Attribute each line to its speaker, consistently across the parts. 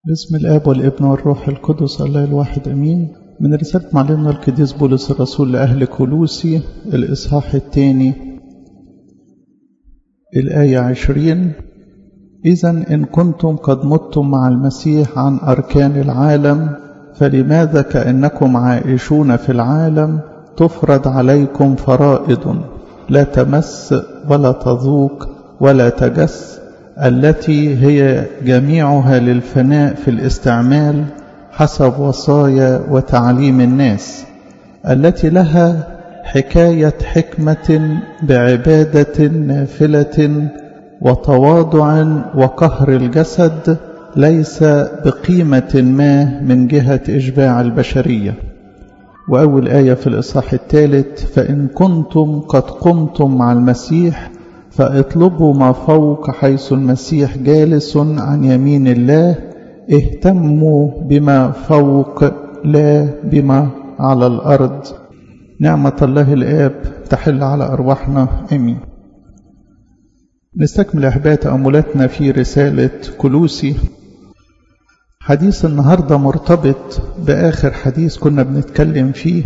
Speaker 1: باسم الآب والابن والروح القدس الله الواحد أمين من رسالة معلمنا القديس بولس الرسول لأهل كولوسي الإصحاح الثاني الآية عشرين إذا إن كنتم قد متم مع المسيح عن أركان العالم فلماذا كأنكم عائشون في العالم تفرض عليكم فرائض لا تمس ولا تذوق ولا تجس التي هي جميعها للفناء في الاستعمال حسب وصايا وتعليم الناس التي لها حكاية حكمة بعبادة نافلة وتواضع وقهر الجسد ليس بقيمة ما من جهة إشباع البشرية وأول آية في الإصحاح الثالث فإن كنتم قد قمتم مع المسيح فاطلبوا ما فوق حيث المسيح جالس عن يمين الله اهتموا بما فوق لا بما على الأرض نعمة الله الآب تحل على أرواحنا أمين نستكمل أحباء تأملاتنا في رسالة كلوسي حديث النهاردة مرتبط بآخر حديث كنا بنتكلم فيه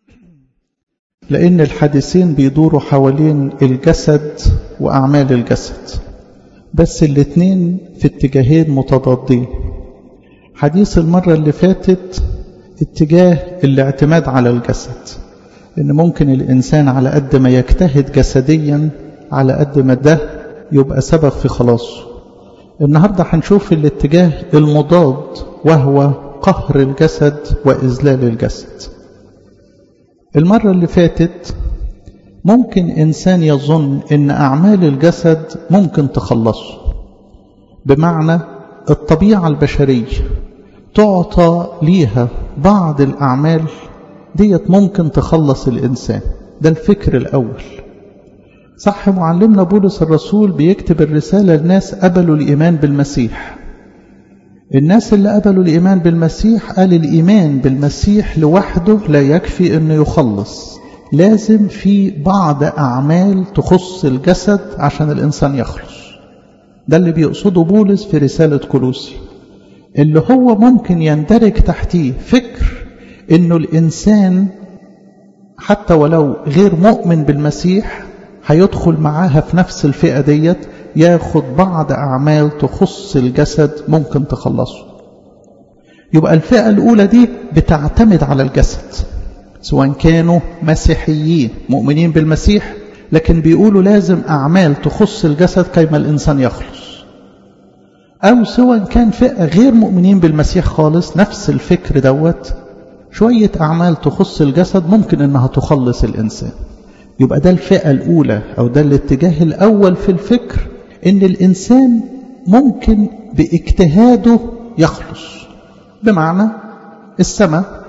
Speaker 1: لأن الحديثين بيدوروا حوالين الجسد وأعمال الجسد بس الاتنين في اتجاهين متضادين حديث المرة اللي فاتت اتجاه الاعتماد على الجسد إن ممكن الإنسان على قد ما يجتهد جسديا على قد ما ده يبقى سبب في خلاصه النهاردة هنشوف الاتجاه المضاد وهو قهر الجسد وإذلال الجسد المرة اللي فاتت ممكن إنسان يظن إن أعمال الجسد ممكن تخلصه بمعنى الطبيعة البشرية تعطى ليها بعض الأعمال ديت ممكن تخلص الإنسان ده الفكر الأول صح معلمنا بولس الرسول بيكتب الرسالة لناس قبلوا الإيمان بالمسيح الناس اللي قبلوا الإيمان بالمسيح قال الإيمان بالمسيح لوحده لا يكفي أنه يخلص لازم في بعض أعمال تخص الجسد عشان الإنسان يخلص ده اللي بيقصده بولس في رسالة كولوسي اللي هو ممكن يندرج تحتيه فكر أنه الإنسان حتى ولو غير مؤمن بالمسيح هيدخل معاها في نفس الفئة ديت ياخد بعض أعمال تخص الجسد ممكن تخلصه يبقى الفئة الأولى دي بتعتمد على الجسد سواء كانوا مسيحيين مؤمنين بالمسيح لكن بيقولوا لازم أعمال تخص الجسد كيما الإنسان يخلص أو سواء كان فئة غير مؤمنين بالمسيح خالص نفس الفكر دوت شوية أعمال تخص الجسد ممكن إنها تخلص الإنسان يبقى ده الفئة الأولى أو ده الاتجاه الأول في الفكر إن الإنسان ممكن باجتهاده يخلص بمعنى السماء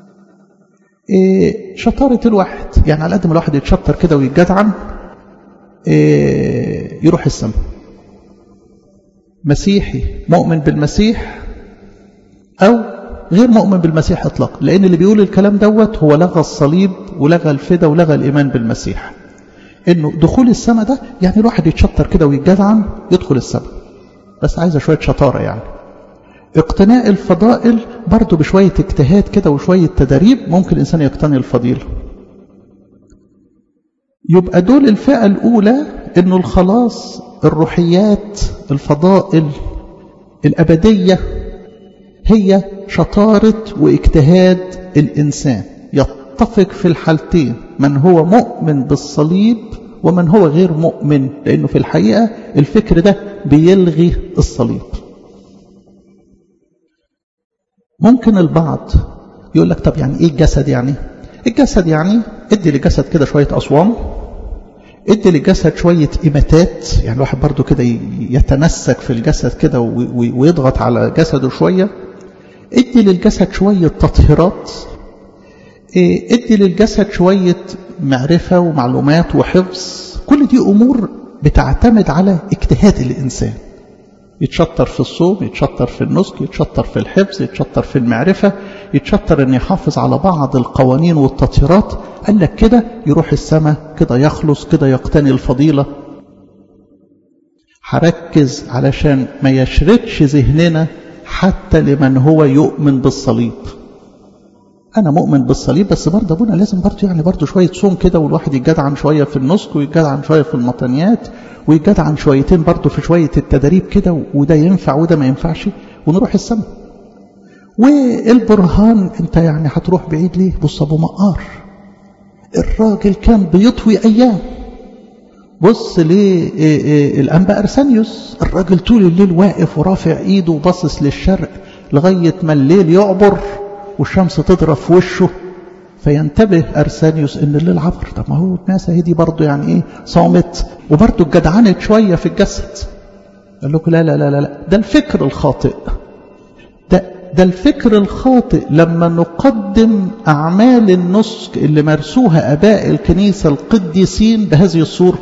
Speaker 1: إيه شطارة الواحد يعني على قد ما الواحد يتشطر كده ويتجدعن إيه يروح السماء مسيحي مؤمن بالمسيح أو غير مؤمن بالمسيح اطلاقا لان اللي بيقول الكلام دوت هو لغى الصليب ولغى الفدا ولغى الايمان بالمسيح انه دخول السماء ده يعني الواحد يتشطر كده ويتجدعن يدخل السماء بس عايزه شويه شطاره يعني اقتناء الفضائل برضه بشويه اجتهاد كده وشويه تدريب ممكن الانسان يقتني الفضيله يبقى دول الفئه الاولى انه الخلاص الروحيات الفضائل الابديه هي شطارة واجتهاد الإنسان يتفق في الحالتين من هو مؤمن بالصليب ومن هو غير مؤمن لأنه في الحقيقة الفكر ده بيلغي الصليب ممكن البعض يقول لك طب يعني ايه الجسد يعني الجسد يعني ادي للجسد كده شوية أصوام ادي للجسد شوية إماتات يعني الواحد برضو كده يتمسك في الجسد كده ويضغط على جسده شوية ادي للجسد شوية تطهيرات ادي للجسد شوية معرفة ومعلومات وحفظ كل دي أمور بتعتمد على اجتهاد الإنسان يتشطر في الصوم يتشطر في النسك يتشطر في الحفظ يتشطر في المعرفة يتشطر أن يحافظ على بعض القوانين والتطهيرات قال لك كده يروح السماء كده يخلص كده يقتني الفضيلة هركز علشان ما يشردش ذهننا حتى لمن هو يؤمن بالصليب انا مؤمن بالصليب بس برضه ابونا لازم برضه يعني برضه شويه صوم كده والواحد يتجدعن شويه في النسك ويتجدعن شويه في المطنيات ويتجدعن شويتين برضه في شويه التدريب كده وده ينفع وده ما ينفعش ونروح السماء والبرهان انت يعني هتروح بعيد ليه بص ابو مقار الراجل كان بيطوي ايام بص ليه الانبا ارسانيوس الراجل طول الليل واقف ورافع ايده وباصص للشرق لغايه ما الليل يعبر والشمس تضرب في وشه فينتبه ارسانيوس ان الليل عبر طب ما هو الناس اهي دي برضه يعني ايه صامت وبرضه اتجدعنت شويه في الجسد قال لكم لا لا لا لا ده الفكر الخاطئ ده ده الفكر الخاطئ لما نقدم اعمال النسك اللي مرسوها اباء الكنيسه القديسين بهذه الصوره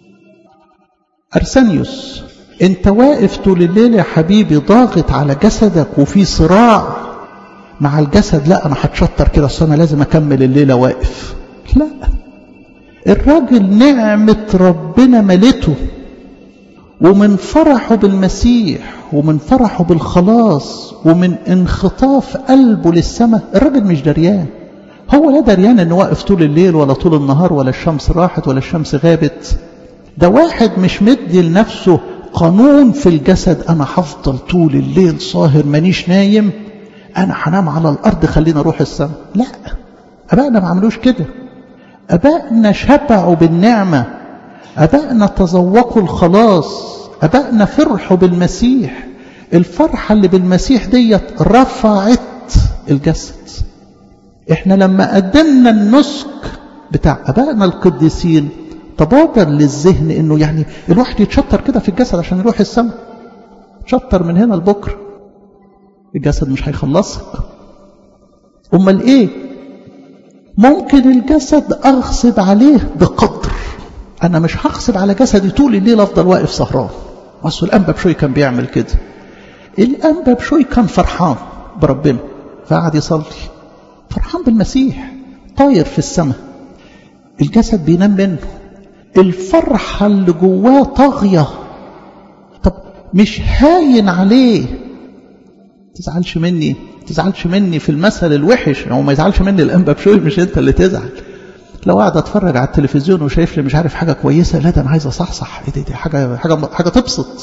Speaker 1: ارسانيوس انت واقف طول الليل يا حبيبي ضاغط على جسدك وفي صراع مع الجسد لا انا هتشطر كده اصل انا لازم اكمل الليله واقف لا الراجل نعمه ربنا ملته ومن فرحه بالمسيح ومن فرحه بالخلاص ومن انخطاف قلبه للسماء الراجل مش دريان هو لا دريان انه واقف طول الليل ولا طول النهار ولا الشمس راحت ولا الشمس غابت ده واحد مش مدي لنفسه قانون في الجسد انا هفضل طول الليل صاهر مانيش نايم انا هنام على الارض خلينا اروح السماء لا ابائنا ما عملوش كده ابائنا شبعوا بالنعمه ابائنا تذوقوا الخلاص ابائنا فرحوا بالمسيح الفرحه اللي بالمسيح ديت رفعت الجسد احنا لما قدمنا النسك بتاع ابائنا القديسين تبادر للذهن انه يعني الواحد يتشطر كده في الجسد عشان يروح السماء تشطر من هنا لبكره الجسد مش هيخلصك امال ايه ممكن الجسد اغصب عليه بقدر انا مش هغصب على جسدي طول الليل افضل واقف سهران اصل الانبا بشوي كان بيعمل كده الانبا بشوي كان فرحان بربنا فقعد يصلي فرحان بالمسيح طاير في السماء الجسد بينام منه الفرحة اللي جواه طاغية طب مش هاين عليه تزعلش مني تزعلش مني في المثل الوحش هو ما يزعلش مني الانبا بشوي مش انت اللي تزعل لو قاعد اتفرج على التلفزيون وشايف لي مش عارف حاجه كويسه لا ده انا عايز اصحصح ايه دي, دي حاجه حاجه حاجه تبسط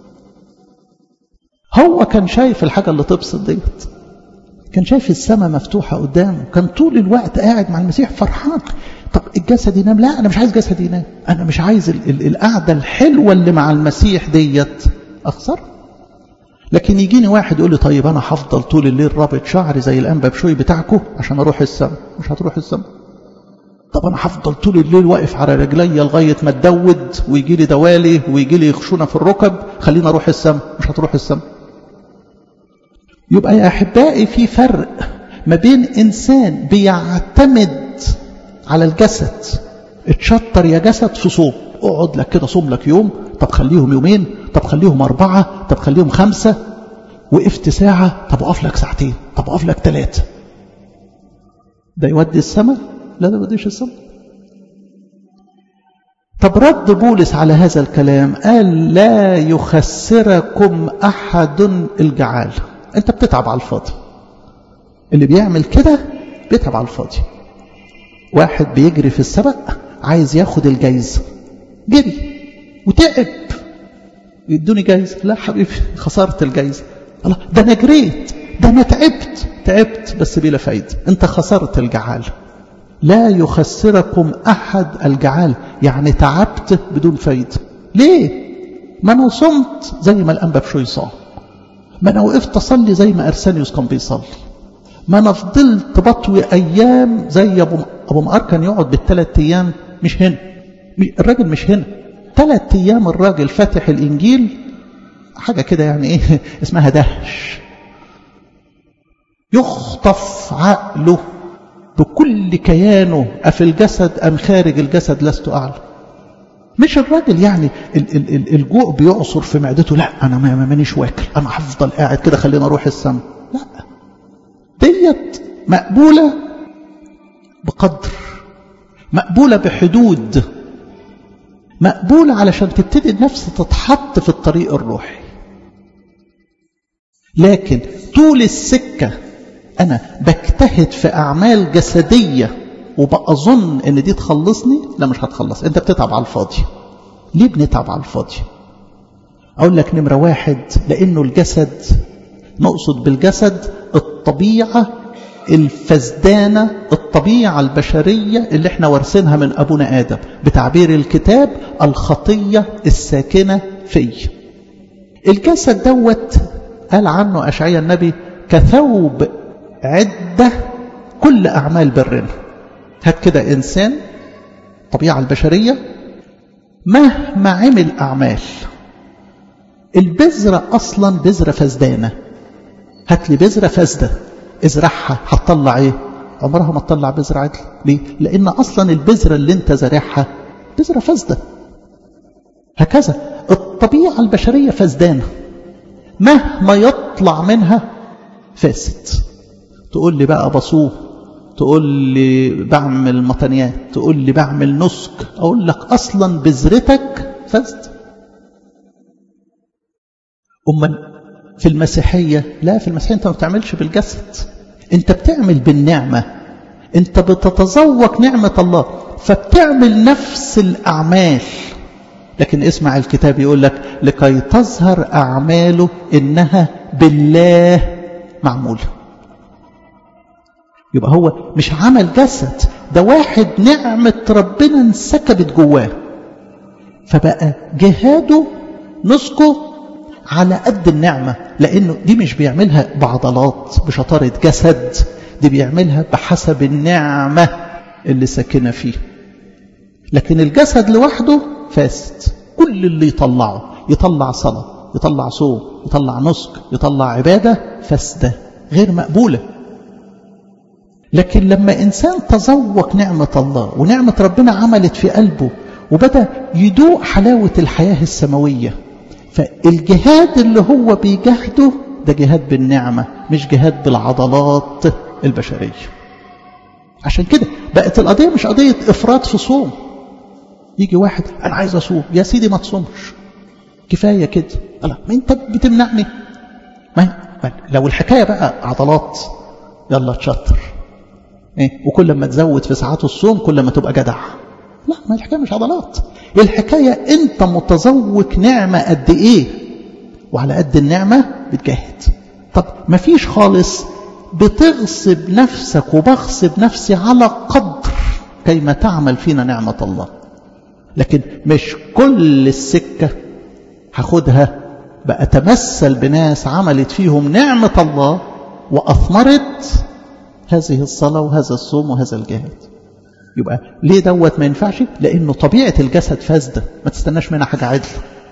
Speaker 1: هو كان شايف الحاجه اللي تبسط ديت كان شايف السماء مفتوحه قدامه كان طول الوقت قاعد مع المسيح فرحان طب الجسد ينام لا انا مش عايز جسد ينام انا مش عايز ال ال القعده الحلوه اللي مع المسيح ديت اخسر لكن يجيني واحد يقول لي طيب انا هفضل طول الليل رابط شعري زي الانبا بشوي بتاعكم عشان اروح السماء مش هتروح السماء طب انا هفضل طول الليل واقف على رجلي لغايه ما اتدود ويجي لي دوالي ويجي لي خشونه في الركب خليني اروح السماء مش هتروح السماء يبقى يا احبائي في فرق ما بين انسان بيعتمد على الجسد اتشطر يا جسد في صوم اقعد لك كده صوم لك يوم طب خليهم يومين طب خليهم أربعة طب خليهم خمسة وقفت ساعة طب أقف لك ساعتين طب أقف لك ثلاثة ده يودي السماء لا ده يوديش السماء طب رد بولس على هذا الكلام قال لا يخسركم أحد الجعال أنت بتتعب على الفاضي اللي بيعمل كده بيتعب على الفاضي واحد بيجري في السبق عايز ياخد الجايزة جري وتعب يدوني جايزة لا حبيبي خسرت الجايزة الله ده أنا جريت ده أنا تعبت تعبت بس بلا فايدة أنت خسرت الجعال لا يخسركم أحد الجعال يعني تعبت بدون فايدة ليه؟ ما أنا صمت زي ما الأنبا بشوي صام ما أنا وقفت أصلي زي ما أرسانيوس كان بيصلي ما أنا فضلت بطوي أيام زي أبو أبو مقار كان يقعد بالثلاث أيام مش هنا الراجل مش هنا ثلاث أيام الراجل فاتح الإنجيل حاجة كده يعني إيه اسمها دهش يخطف عقله بكل كيانه أفي الجسد أم خارج الجسد لست أعلم مش الراجل يعني ال ال ال الجوع بيعصر في معدته لا أنا ما مانيش واكل أنا هفضل قاعد كده خلينا أروح السماء لا ديت مقبولة بقدر مقبولة بحدود مقبولة علشان تبتدي النفس تتحط في الطريق الروحي لكن طول السكة أنا بجتهد في أعمال جسدية وبأظن إن دي تخلصني لا مش هتخلص أنت بتتعب على الفاضي ليه بنتعب على الفاضي أقول لك نمرة واحد لأنه الجسد نقصد بالجسد الطبيعة الفزدانة الطبيعة البشرية اللي احنا وارثينها من أبونا آدم بتعبير الكتاب الخطية الساكنة في الجسد دوت قال عنه أشعيا النبي كثوب عدة كل أعمال برنا هات كده إنسان الطبيعة البشرية مهما عمل أعمال البذرة أصلا بذرة فزدانة هات لي بذرة فاسدة ازرعها هتطلع ايه عمرها ما تطلع بذرة عدل ليه لان اصلا البذرة اللي انت زارعها بذرة فاسدة هكذا الطبيعة البشرية فاسدانة مهما يطلع منها فاسد تقول لي بقى بصوم تقول لي بعمل مطنيات تقول لي بعمل نسك اقول لك اصلا بذرتك فاسد امال في المسيحية لا في المسيحية انت ما بتعملش بالجسد انت بتعمل بالنعمة انت بتتذوق نعمة الله فبتعمل نفس الأعمال لكن اسمع الكتاب يقول لك لكي تظهر أعماله إنها بالله معمولة يبقى هو مش عمل جسد ده واحد نعمة ربنا انسكبت جواه فبقى جهاده نسكه على قد النعمة لأنه دي مش بيعملها بعضلات بشطارة جسد دي بيعملها بحسب النعمة اللي ساكنة فيه لكن الجسد لوحده فاسد كل اللي يطلعه يطلع صلاة يطلع صوم يطلع نسك يطلع عبادة فاسدة غير مقبولة لكن لما إنسان تذوق نعمة الله ونعمة ربنا عملت في قلبه وبدأ يدوق حلاوة الحياة السماوية فالجهاد اللي هو بيجاهده ده جهاد بالنعمة مش جهاد بالعضلات البشرية عشان كده بقت القضية مش قضية إفراط في صوم يجي واحد أنا عايز أصوم يا سيدي ما تصومش كفاية كده لا ما أنت بتمنعني ما لو الحكاية بقى عضلات يلا تشطر إيه؟ وكل ما تزود في ساعات الصوم كل ما تبقى جدع لا ما الحكاية مش عضلات الحكاية انت متذوق نعمة قد ايه وعلى قد النعمة بتجاهد طب ما فيش خالص بتغصب نفسك وبغصب نفسي على قدر كيما تعمل فينا نعمة الله لكن مش كل السكة هاخدها بأتمثل بناس عملت فيهم نعمة الله وأثمرت هذه الصلاة وهذا الصوم وهذا الجهاد يبقى ليه دوت ما ينفعش لأنه طبيعة الجسد فاسدة ما تستناش منها حاجة عدل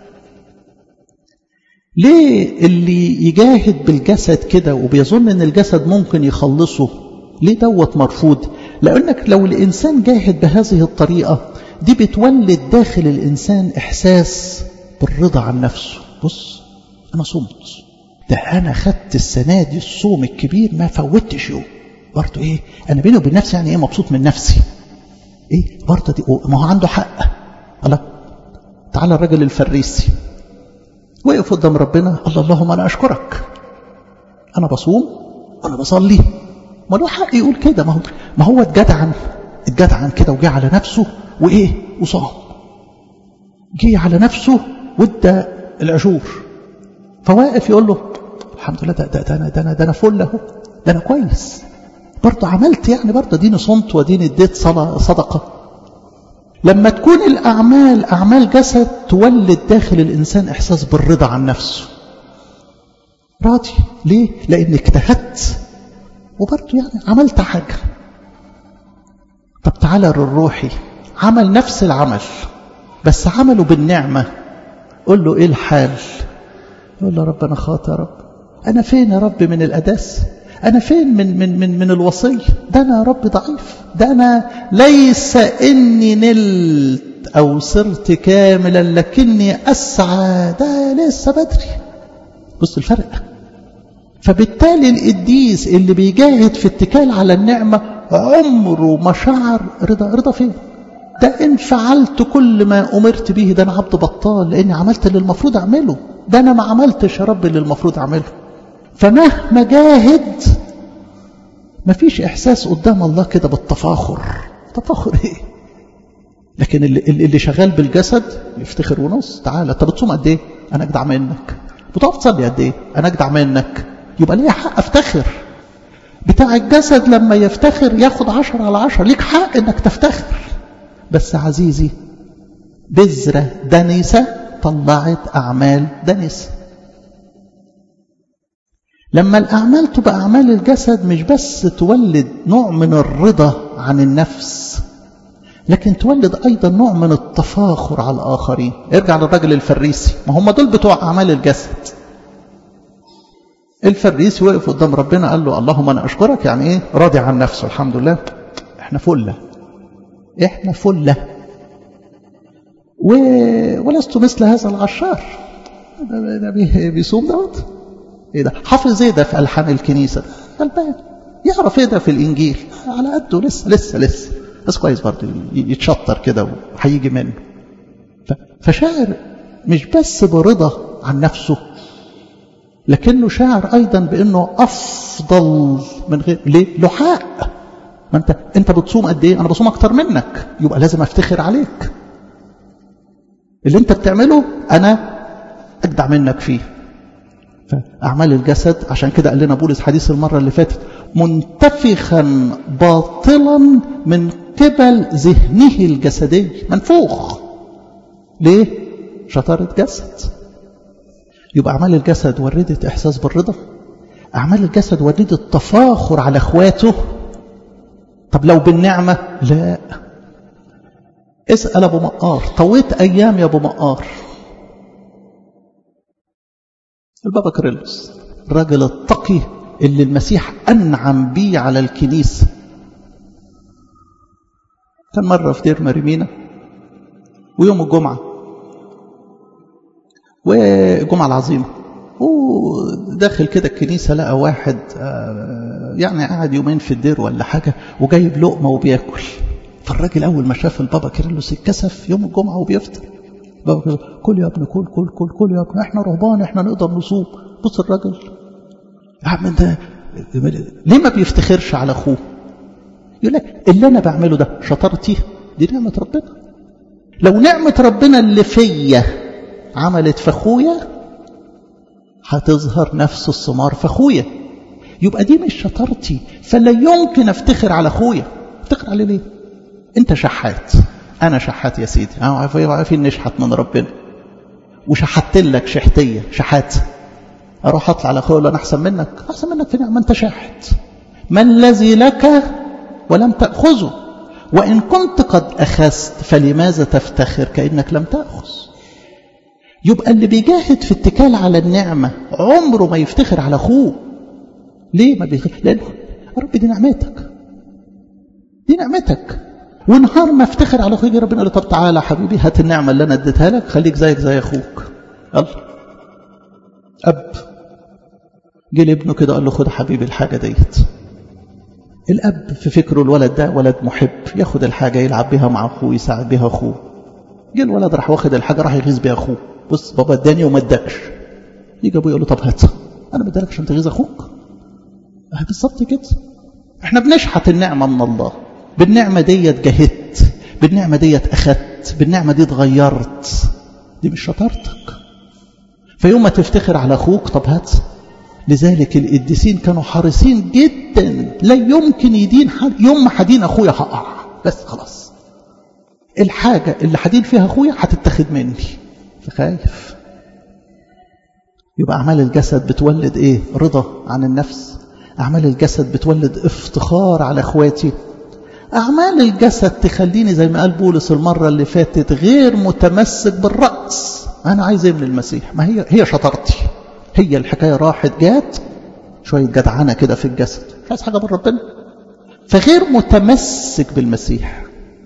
Speaker 1: ليه اللي يجاهد بالجسد كده وبيظن ان الجسد ممكن يخلصه ليه دوت مرفوض لأنك لو الإنسان جاهد بهذه الطريقة دي بتولد داخل الإنسان إحساس بالرضا عن نفسه بص أنا صمت ده أنا خدت السنة دي الصوم الكبير ما فوتش يوم برضه إيه أنا بيني وبين نفسي يعني إيه مبسوط من نفسي إيه برضه دي ما هو عنده حق الله تعالى الراجل الفريسي وقف قدام ربنا الله اللهم أنا أشكرك أنا بصوم وأنا بصلي ما له حق يقول كده ما هو ما هو اتجدعن اتجدعن كده وجه على نفسه وايه وصام جه على نفسه وادى العشور فواقف يقول له الحمد لله ده ده ده انا ده انا ده انا فل اهو ده انا كويس برضه عملت يعني برضه اديني صمت واديني اديت صدقه لما تكون الاعمال اعمال جسد تولد داخل الانسان احساس بالرضا عن نفسه راضي ليه لان اجتهدت وبرضه يعني عملت حاجة طب تعالى للروحي عمل نفس العمل بس عمله بالنعمة قول له ايه الحال يقول له رب انا خاطئ يا رب انا فين يا رب من الاداس انا فين من من من من الوصيه ده انا يا رب ضعيف ده انا ليس اني نلت او صرت كاملا لكني اسعى ده لسه بدري بص الفرق فبالتالي القديس اللي بيجاهد في اتكال على النعمة عمره ما شعر رضا رضا فين ده إن فعلت كل ما أمرت به ده أنا عبد بطال لأني عملت اللي المفروض أعمله ده أنا ما عملتش يا رب اللي المفروض أعمله فمهما جاهد مفيش إحساس قدام الله كده بالتفاخر تفاخر إيه لكن اللي, اللي شغال بالجسد يفتخر ونص تعالى انت بتصوم قد ايه انا اجدع منك بتقف تصلي قد ايه انا اجدع منك يبقى ليه حق افتخر بتاع الجسد لما يفتخر ياخد عشر على عشر ليك حق انك تفتخر بس عزيزي بذرة دنسة طلعت أعمال دنسة لما الأعمال تبقى أعمال الجسد مش بس تولد نوع من الرضا عن النفس لكن تولد أيضا نوع من التفاخر على الآخرين ارجع للراجل الفريسي ما هم دول بتوع أعمال الجسد الفريسي وقف قدام ربنا قال له اللهم أنا أشكرك يعني إيه راضي عن نفسه الحمد لله إحنا فلة إحنا فلة و... ولست مثل هذا العشار ده بيصوم دوت ايه ده حافظ ايه ده في الحان الكنيسه غلبان يعرف ايه ده في الانجيل على قده لسه لسه لسه بس كويس برضه يتشطر كده وهيجي منه فشاعر مش بس برضا عن نفسه لكنه شاعر ايضا بانه افضل من غير ليه له حق ما انت انت بتصوم قد ايه انا بصوم اكتر منك يبقى لازم افتخر عليك اللي انت بتعمله انا اجدع منك فيه فاعمال الجسد عشان كده قال لنا بولس حديث المره اللي فاتت منتفخا باطلا من قبل ذهنه الجسدي منفوخ ليه شطاره جسد يبقى اعمال الجسد وردت احساس بالرضا اعمال الجسد ولدت تفاخر على اخواته طب لو بالنعمه لا اسال ابو مقار طويت ايام يا ابو مقار البابا كريلوس الراجل التقي اللي المسيح انعم بيه على الكنيسه كان مره في دير مريمينا ويوم الجمعه والجمعه العظيمه وداخل كده الكنيسة لقى واحد يعني قاعد يومين في الدير ولا حاجة وجايب لقمة وبياكل فالراجل أول ما شاف البابا كيرلس اتكسف يوم الجمعة وبيفطر بابا كيرلس كل يا ابني كل كل كل كل يا ابني احنا رهبان احنا نقدر نصوم بص الراجل يا عم انت ليه ما بيفتخرش على اخوه يقول لك اللي انا بعمله ده شطارتي دي نعمة ربنا لو نعمة ربنا اللي فيا عملت في اخويا هتظهر نفس الثمار في اخويا يبقى دي مش شطارتي فلا يمكن افتخر على اخويا افتخر عليه ليه انت شحات انا شحات يا سيدي انا عارفين نشحت من ربنا وشحت لك شحتيه شحات اروح اطلع على اخويا انا احسن منك احسن منك في نعمه انت شاحت ما الذي لك ولم تاخذه وان كنت قد اخذت فلماذا تفتخر كانك لم تاخذ يبقى اللي بيجاهد في اتكال على النعمة عمره ما يفتخر على أخوه ليه ما بيفتخر لأنه رب دي نعمتك دي نعمتك ونهار ما افتخر على أخوي ربنا قال له طب تعالى يا حبيبي هات النعمة اللي أنا اديتها لك خليك زيك زي أخوك يلا أب جه لابنه كده قال له خد حبيبي الحاجة ديت الأب في فكره الولد ده ولد محب ياخد الحاجة يلعب بها مع أخوه يساعد بها أخوه جه الولد راح واخد الحاجة راح يغيظ بيها أخوه بص بابا اداني وما اداكش يجي ابويا يقول له طب هات انا بدالك عشان تغيظ اخوك بالظبط كده احنا بنشحت النعمه من الله بالنعمه ديت جهدت بالنعمه ديت اخدت بالنعمه دي اتغيرت دي مش شطارتك فيوم ما تفتخر على اخوك طب هات لذلك القديسين كانوا حريصين جدا لا يمكن يدين حد يوم ما حدين اخويا هقع بس خلاص الحاجه اللي حدين فيها اخويا هتتاخد مني فخايف يبقى أعمال الجسد بتولد إيه رضا عن النفس أعمال الجسد بتولد افتخار على أخواتي أعمال الجسد تخليني زي ما قال بولس المرة اللي فاتت غير متمسك بالرأس أنا عايز إيه من المسيح ما هي هي شطارتي هي الحكاية راحت جات شوية جدعنة كده في الجسد مش عايز حاجة من ربنا فغير متمسك بالمسيح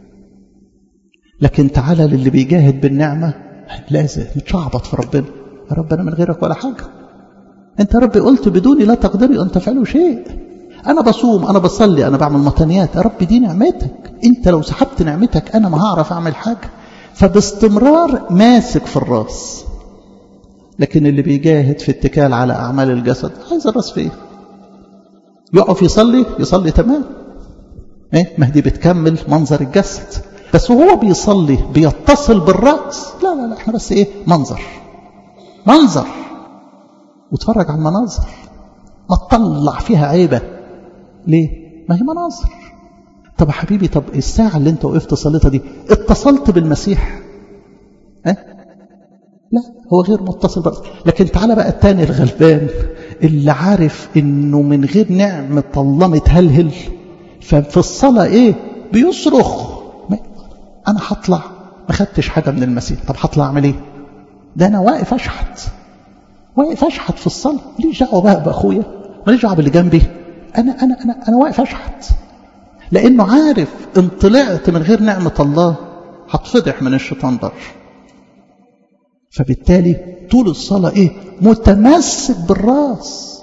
Speaker 1: لكن تعالى للي بيجاهد بالنعمة لازم متشعبط في ربنا يا رب أنا من غيرك ولا حاجة أنت يا رب قلت بدوني لا تقدري أن تفعلوا شيء أنا بصوم أنا بصلي أنا بعمل مطنيات يا رب دي نعمتك أنت لو سحبت نعمتك أنا ما هعرف أعمل حاجة فباستمرار ماسك في الراس لكن اللي بيجاهد في اتكال على أعمال الجسد عايز الراس في ايه يقف يصلي يصلي تمام ايه ما دي بتكمل منظر الجسد بس وهو بيصلي بيتصل بالرأس لا لا لا احنا بس ايه منظر منظر واتفرج على المناظر ما تطلع فيها عيبة ليه ما هي مناظر طب يا حبيبي طب الساعة اللي انت وقفت صليتها دي اتصلت بالمسيح اه؟ لا هو غير متصل بقى لكن تعالى بقى التاني الغلبان اللي عارف انه من غير نعمة الله متهلهل ففي الصلاة ايه بيصرخ انا هطلع ما خدتش حاجة من المسيح طب هطلع اعمل ايه ده انا واقف اشحت واقف اشحت في الصلاة ماليش دعوة بقى باخويا ماليش دعوة باللي جنبي انا انا انا انا واقف اشحت لانه عارف ان طلعت من غير نعمة الله هتفضح من الشيطان بره فبالتالي طول الصلاة ايه متمسك بالراس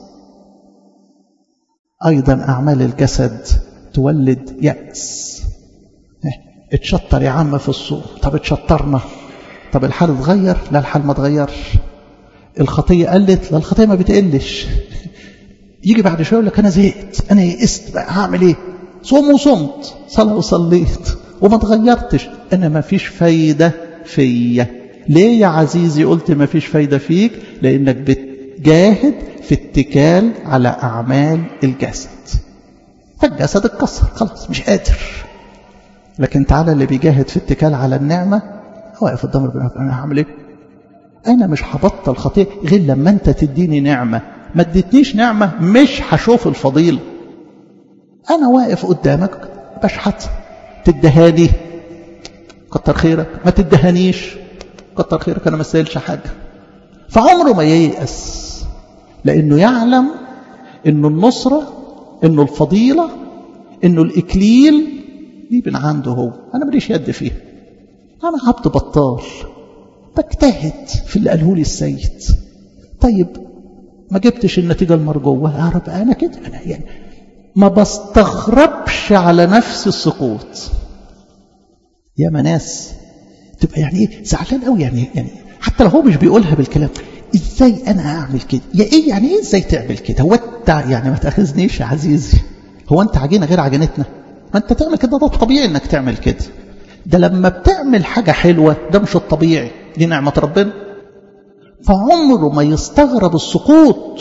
Speaker 1: ايضا اعمال الجسد تولد يأس اتشطر يا عم في الصوم طب اتشطرنا طب الحال اتغير لا الحال ما اتغيرش الخطية قلت لا الخطية ما بتقلش يجي بعد شوية يقول لك أنا زهقت أنا يئست بقى هعمل إيه صوم وصمت صلاة وصليت وما اتغيرتش أنا ما فيش فايدة فيا ليه يا عزيزي قلت ما فيش فايدة فيك لأنك بتجاهد في اتكال على أعمال الجسد فالجسد اتكسر خلاص مش قادر لكن تعالى اللي بيجاهد في اتكال على النعمة واقف قدام ربنا أنا هعمل إيه أنا مش هبطل خطيئة غير لما أنت تديني نعمة ما اديتنيش نعمة مش هشوف الفضيلة أنا واقف قدامك بشحت تدهاني كتر خيرك ما تدهانيش كتر خيرك أنا ما استاهلش حاجة فعمره ما ييأس لأنه يعلم أنه النصرة أنه الفضيلة أنه الإكليل دي من عنده هو أنا ماليش يد فيها أنا عبد بطال بجتهد في اللي قاله لي السيد طيب ما جبتش النتيجة المرجوة يا رب أنا كده أنا يعني ما بستغربش على نفس السقوط يا ناس تبقى يعني ايه زعلان قوي يعني يعني حتى لو هو مش بيقولها بالكلام ازاي انا اعمل كده يا ايه يعني ايه ازاي تعمل كده هو انت يعني ما تاخذنيش يا عزيزي هو انت عجينه غير عجينتنا ما انت تعمل كده ده الطبيعي انك تعمل كده ده لما بتعمل حاجة حلوة ده مش الطبيعي دي نعمة ربنا فعمره ما يستغرب السقوط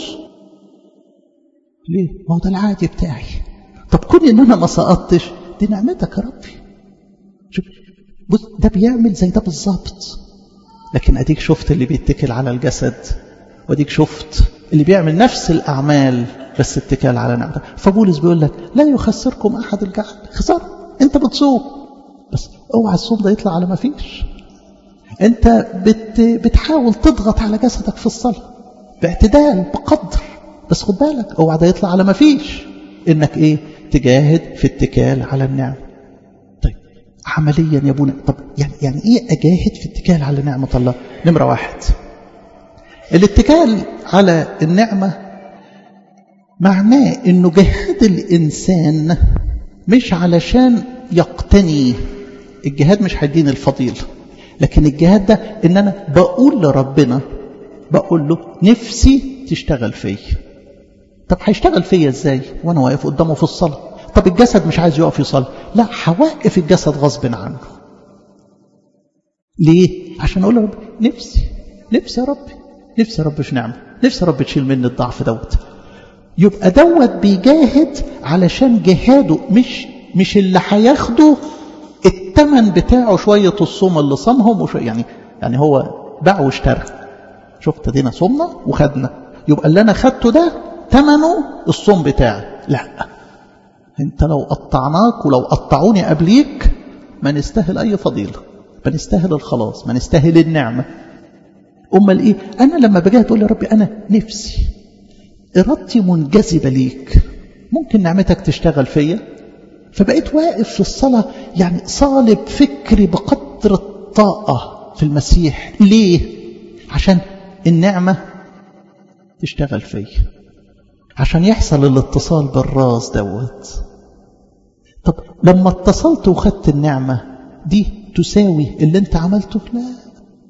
Speaker 1: ليه؟ ما هو ده العادي بتاعي طب كون ان انا ما سقطتش دي نعمتك يا ربي شوف بص ده بيعمل زي ده بالظبط لكن اديك شفت اللي بيتكل على الجسد واديك شفت اللي بيعمل نفس الاعمال بس اتكال على نعمته فبولس بيقول لك لا يخسركم احد الجعل خساره انت بتصوم بس اوعى الصوم ده يطلع على ما فيش انت بت بتحاول تضغط على جسدك في الصلاه باعتدال بقدر بس خد بالك اوعى ده يطلع على ما فيش انك ايه تجاهد في اتكال على النعمه طيب عمليا يا ابونا طب يعني يعني ايه اجاهد في اتكال على نعمه الله نمره واحد الاتكال على النعمه معناه انه جهاد الانسان مش علشان يقتني الجهاد مش هيديني الفضيلة لكن الجهاد ده ان انا بقول لربنا بقول له نفسي تشتغل فيا طب هيشتغل فيا ازاي وانا واقف قدامه في الصلاة طب الجسد مش عايز يقف يصلي لا هوقف الجسد غصب عنه ليه عشان اقول له رب نفسي نفسي يا ربي نفسي يا رب في نعمه نفسي يا رب تشيل مني الضعف دوت يبقى دوت بيجاهد علشان جهاده مش مش اللي هياخده الثمن بتاعه شوية الصوم اللي صامهم وشوية يعني يعني هو باع واشترى شفت دينا صمنا وخدنا يبقى اللي انا خدته ده ثمنه الصوم بتاعي لا انت لو قطعناك ولو قطعوني قبليك ما نستاهل اي فضيلة ما نستاهل الخلاص ما نستاهل النعمة امال ايه انا لما بجاهد اقول يا ربي انا نفسي ارادتي منجذبة ليك ممكن نعمتك تشتغل فيا فبقيت واقف في الصلاة يعني صالب فكري بقدر الطاقة في المسيح ليه؟ عشان النعمة تشتغل فيا عشان يحصل الاتصال بالراس دوت طب لما اتصلت وخدت النعمة دي تساوي اللي انت عملته لا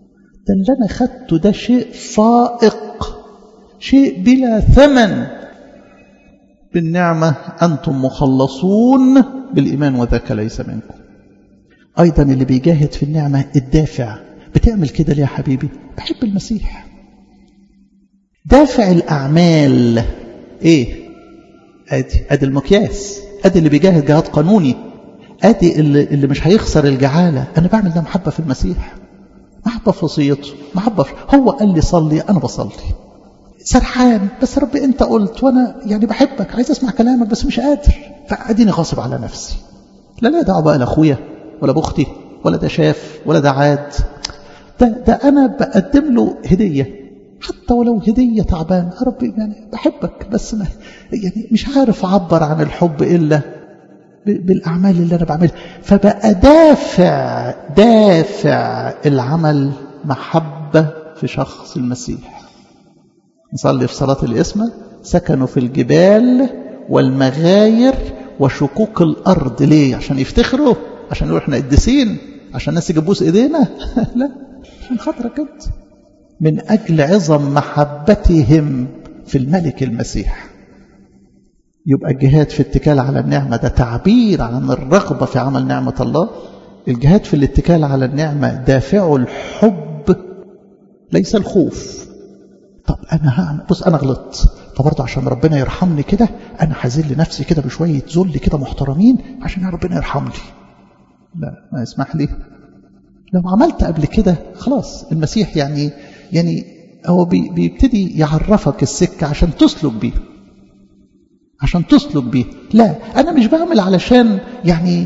Speaker 1: ده اللي أنا خدته ده شيء فائق شيء بلا ثمن بالنعمة أنتم مخلصون بالإيمان وذاك ليس منكم أيضا اللي بيجاهد في النعمة الدافع بتعمل كده ليه يا حبيبي بحب المسيح دافع الأعمال إيه أدي أدي المقياس أدي اللي بيجاهد جهاد قانوني أدي اللي, اللي مش هيخسر الجعالة أنا بعمل ده محبة في المسيح محبة في وصيته محبة في هو قال لي صلي أنا بصلي سرحان بس ربي أنت قلت وأنا يعني بحبك عايز أسمع كلامك بس مش قادر فأديني غاصب على نفسي لا لا دعوة بقى لأخويا ولا بأختي ولا ده شاف ولا ده عاد ده, ده أنا بقدم له هدية حتى ولو هدية تعبان يا ربي يعني بحبك بس ما يعني مش عارف أعبر عن الحب إلا بالأعمال اللي أنا بعملها فبقى دافع دافع العمل محبة في شخص المسيح نصلي في صلاة الإسمة سكنوا في الجبال والمغاير وشقوق الأرض ليه عشان يفتخروا عشان يقولوا احنا قديسين عشان الناس يجبوس ايدينا لا عشان خاطرك انت من أجل عظم محبتهم في الملك المسيح يبقى الجهاد في اتكال على النعمة ده تعبير عن الرغبة في عمل نعمة الله الجهاد في الاتكال على النعمة دافع الحب ليس الخوف طب أنا هعمل بص أنا غلطت فبرضه عشان ربنا يرحمني كده أنا هذل نفسي كده بشوية ذل كده محترمين عشان ربنا يرحمني لا ما يسمح لي لو عملت قبل كده خلاص المسيح يعني يعني هو بي بيبتدي يعرفك السكة عشان تسلك بيه عشان تسلك بيه لا أنا مش بعمل علشان يعني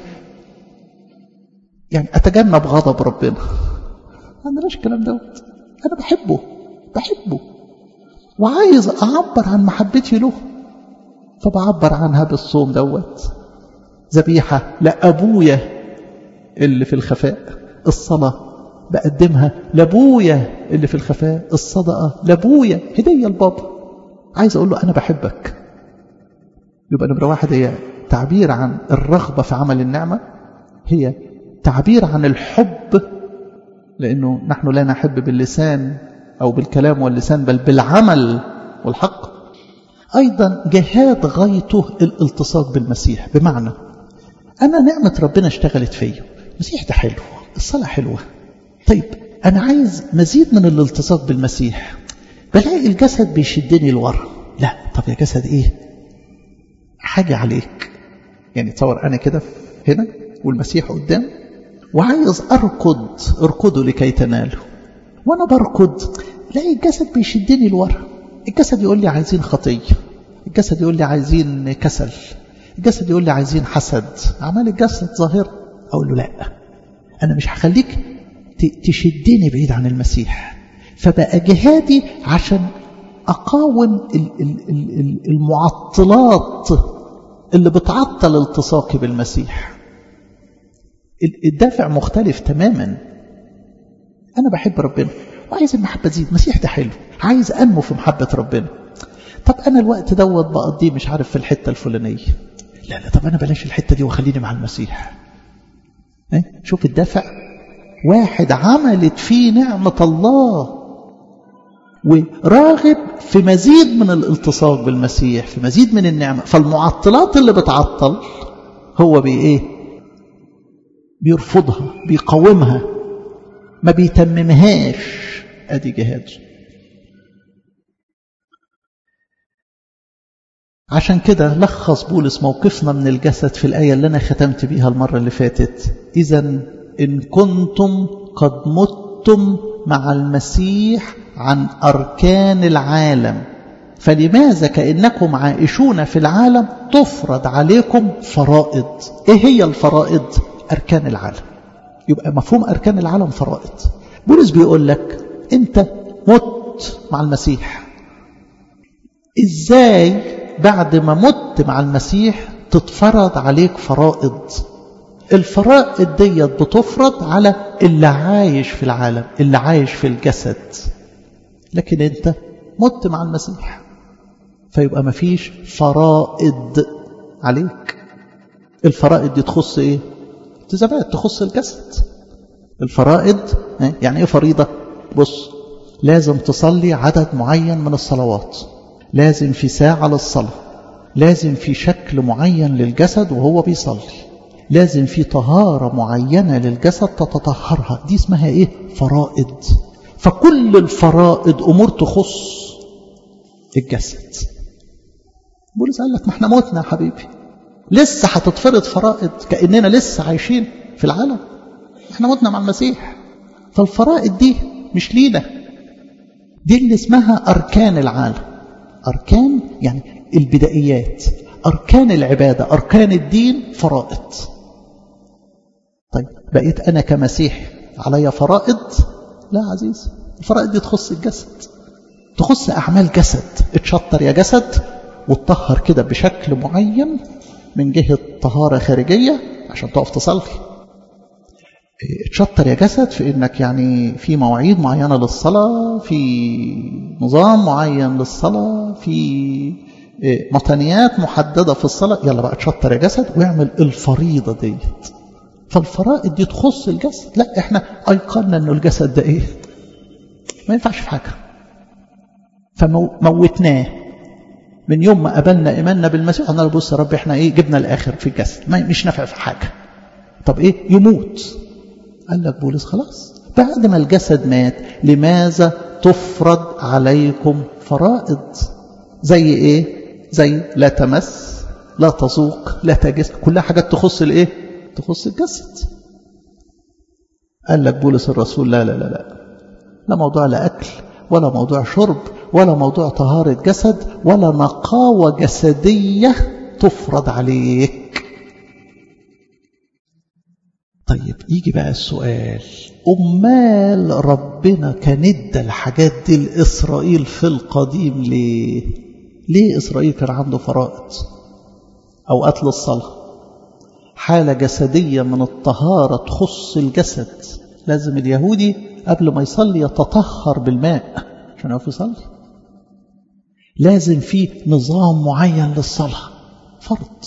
Speaker 1: يعني أتجنب غضب ربنا ما عندناش الكلام دوت أنا بحبه بحبه وعايز أعبر عن محبتي له فبعبر عنها بالصوم دوت ذبيحة لأبويا اللي في الخفاء الصلاة بقدمها لابويا اللي في الخفاء الصدقة لابويا هدية لبابا عايز أقول له أنا بحبك يبقى نمرة واحد هي تعبير عن الرغبة في عمل النعمة هي تعبير عن الحب لأنه نحن لا نحب باللسان أو بالكلام واللسان بل بالعمل والحق أيضا جهاد غايته الالتصاق بالمسيح بمعنى أنا نعمة ربنا اشتغلت فيا المسيح ده حلو الصلاة حلوة طيب أنا عايز مزيد من الالتصاق بالمسيح بلاقي الجسد بيشدني لورا لا طب يا جسد إيه حاجة عليك يعني تصور أنا كده هنا والمسيح قدام وعايز أركض اركضوا لكي تنالوا وأنا بركض لاقي الجسد بيشدني لورا الجسد يقول لي عايزين خطية الجسد يقول لي عايزين كسل الجسد يقول لي عايزين حسد أعمال الجسد ظاهرة أقول له لا أنا مش هخليك تشدني بعيد عن المسيح فبقى جهادي عشان أقاوم المعطلات اللي بتعطل التصاقي بالمسيح الدافع مختلف تماما أنا بحب ربنا وعايز المحبة تزيد المسيح ده حلو عايز أنمو في محبة ربنا طب أنا الوقت دوت بقضيه مش عارف في الحتة الفلانية لا لا طب أنا بلاش الحتة دي وخليني مع المسيح شوف الدافع واحد عملت فيه نعمة الله وراغب في مزيد من الالتصاق بالمسيح في مزيد من النعمة فالمعطلات اللي بتعطل هو بي ايه بيرفضها بيقاومها ما بيتممهاش ادي جهاد عشان كده لخص بولس موقفنا من الجسد في الآية اللي أنا ختمت بيها المرة اللي فاتت إذا إن كنتم قد متم مع المسيح عن أركان العالم فلماذا كأنكم عائشون في العالم تفرض عليكم فرائض إيه هي الفرائض أركان العالم يبقى مفهوم أركان العالم فرائض بولس بيقول لك أنت مت مع المسيح إزاي بعد ما مت مع المسيح تتفرض عليك فرائض الفرائض ديت بتفرض على اللي عايش في العالم اللي عايش في الجسد لكن انت مت مع المسيح فيبقى مفيش فرائض عليك الفرائض دي تخص ايه التزامات تخص الجسد الفرائض يعني ايه فريضة بص لازم تصلي عدد معين من الصلوات لازم في ساعة للصلاة لازم في شكل معين للجسد وهو بيصلي لازم في طهارة معينة للجسد تتطهرها دي اسمها ايه فرائض فكل الفرائض أمور تخص الجسد بولس قال لك ما احنا موتنا يا حبيبي لسه هتتفرض فرائض كأننا لسه عايشين في العالم احنا موتنا مع المسيح فالفرائض دي مش لينا دي اللي اسمها أركان العالم أركان يعني البدائيات أركان العبادة أركان الدين فرائض طيب بقيت أنا كمسيح علي فرائض لا عزيز الفرائض دي تخص الجسد تخص أعمال جسد اتشطر يا جسد وتطهر كده بشكل معين من جهة طهارة خارجية عشان تقف تصلي اتشطر يا جسد في انك يعني في مواعيد معينة للصلاة في نظام معين للصلاة في مطنيات محددة في الصلاة يلا بقى اتشطر يا جسد واعمل الفريضة ديت فالفرائض دي تخص الجسد لا احنا ايقنا انه الجسد ده ايه ما ينفعش في حاجة فموتناه من يوم ما قبلنا ايماننا بالمسيح قلنا له بص يا رب احنا ايه جبنا الاخر في الجسد ما مش نافع في حاجة طب ايه يموت قال لك بولس خلاص بعد ما الجسد مات لماذا تفرض عليكم فرائض زي ايه زي لا تمس لا تذوق لا تجس كلها حاجات تخص الايه تخص الجسد قال لك بولس الرسول لا لا لا لا لا موضوع لا اكل ولا موضوع شرب ولا موضوع طهارة جسد ولا نقاوة جسدية تفرض عليك طيب يجي بقى السؤال أمال ربنا كان ادى الحاجات دي لإسرائيل في القديم ليه ليه إسرائيل كان عنده فرائض أوقات للصلاة حالة جسدية من الطهارة تخص الجسد لازم اليهودي قبل ما يصلي يتطهر بالماء عشان يقف يصلي لازم في نظام معين للصلاة فرض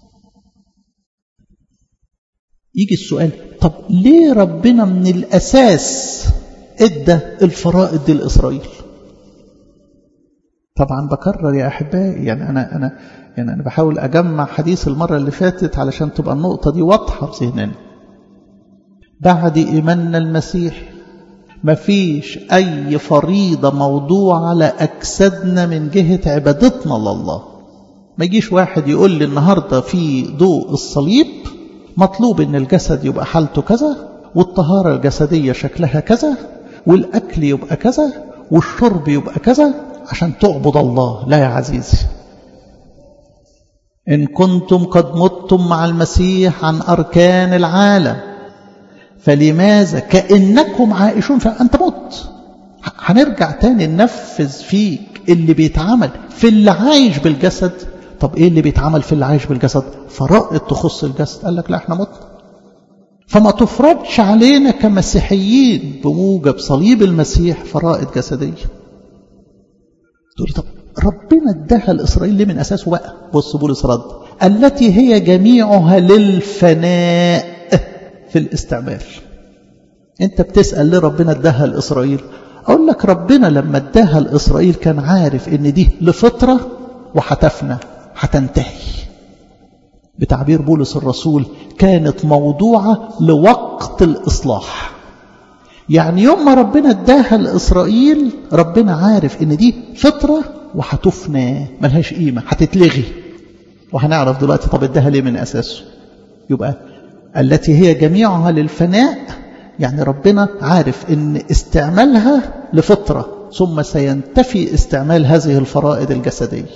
Speaker 1: يجي السؤال طب ليه ربنا من الأساس ادى الفرائض دي لإسرائيل طبعا بكرر يا أحبائي يعني أنا, أنا, يعني أنا بحاول أجمع حديث المرة اللي فاتت علشان تبقى النقطة دي واضحة في ذهننا بعد إيماننا المسيح مفيش أي فريضة موضوع على أجسادنا من جهة عبادتنا لله ما يجيش واحد يقول لي النهاردة في ضوء الصليب مطلوب ان الجسد يبقى حالته كذا والطهارة الجسدية شكلها كذا والأكل يبقى كذا والشرب يبقى كذا عشان تعبد الله لا يا عزيزي إن كنتم قد متم مع المسيح عن أركان العالم فلماذا كأنكم عائشون فأنت مت هنرجع تاني ننفذ فيك اللي بيتعمل في اللي عايش بالجسد طب ايه اللي بيتعمل في اللي عايش بالجسد فرائض تخص الجسد قال لك لا احنا متنا فما تفرضش علينا كمسيحيين بموجب صليب المسيح فرائض جسدية تقول طب ربنا اداها لإسرائيل ليه من أساسه بقى بص بولس رد التي هي جميعها للفناء في الاستعمال انت بتسأل ليه ربنا اداها لإسرائيل أقول لك ربنا لما اداها لإسرائيل كان عارف ان دي لفترة وحتفنى هتنتهي بتعبير بولس الرسول كانت موضوعة لوقت الإصلاح يعني يوم ما ربنا اداها لإسرائيل ربنا عارف ان دي فترة وهتفنى ملهاش قيمة هتتلغي وهنعرف دلوقتي طب اداها ليه من أساسه يبقى التي هي جميعها للفناء يعني ربنا عارف ان استعمالها لفترة ثم سينتفي استعمال هذه الفرائض الجسدية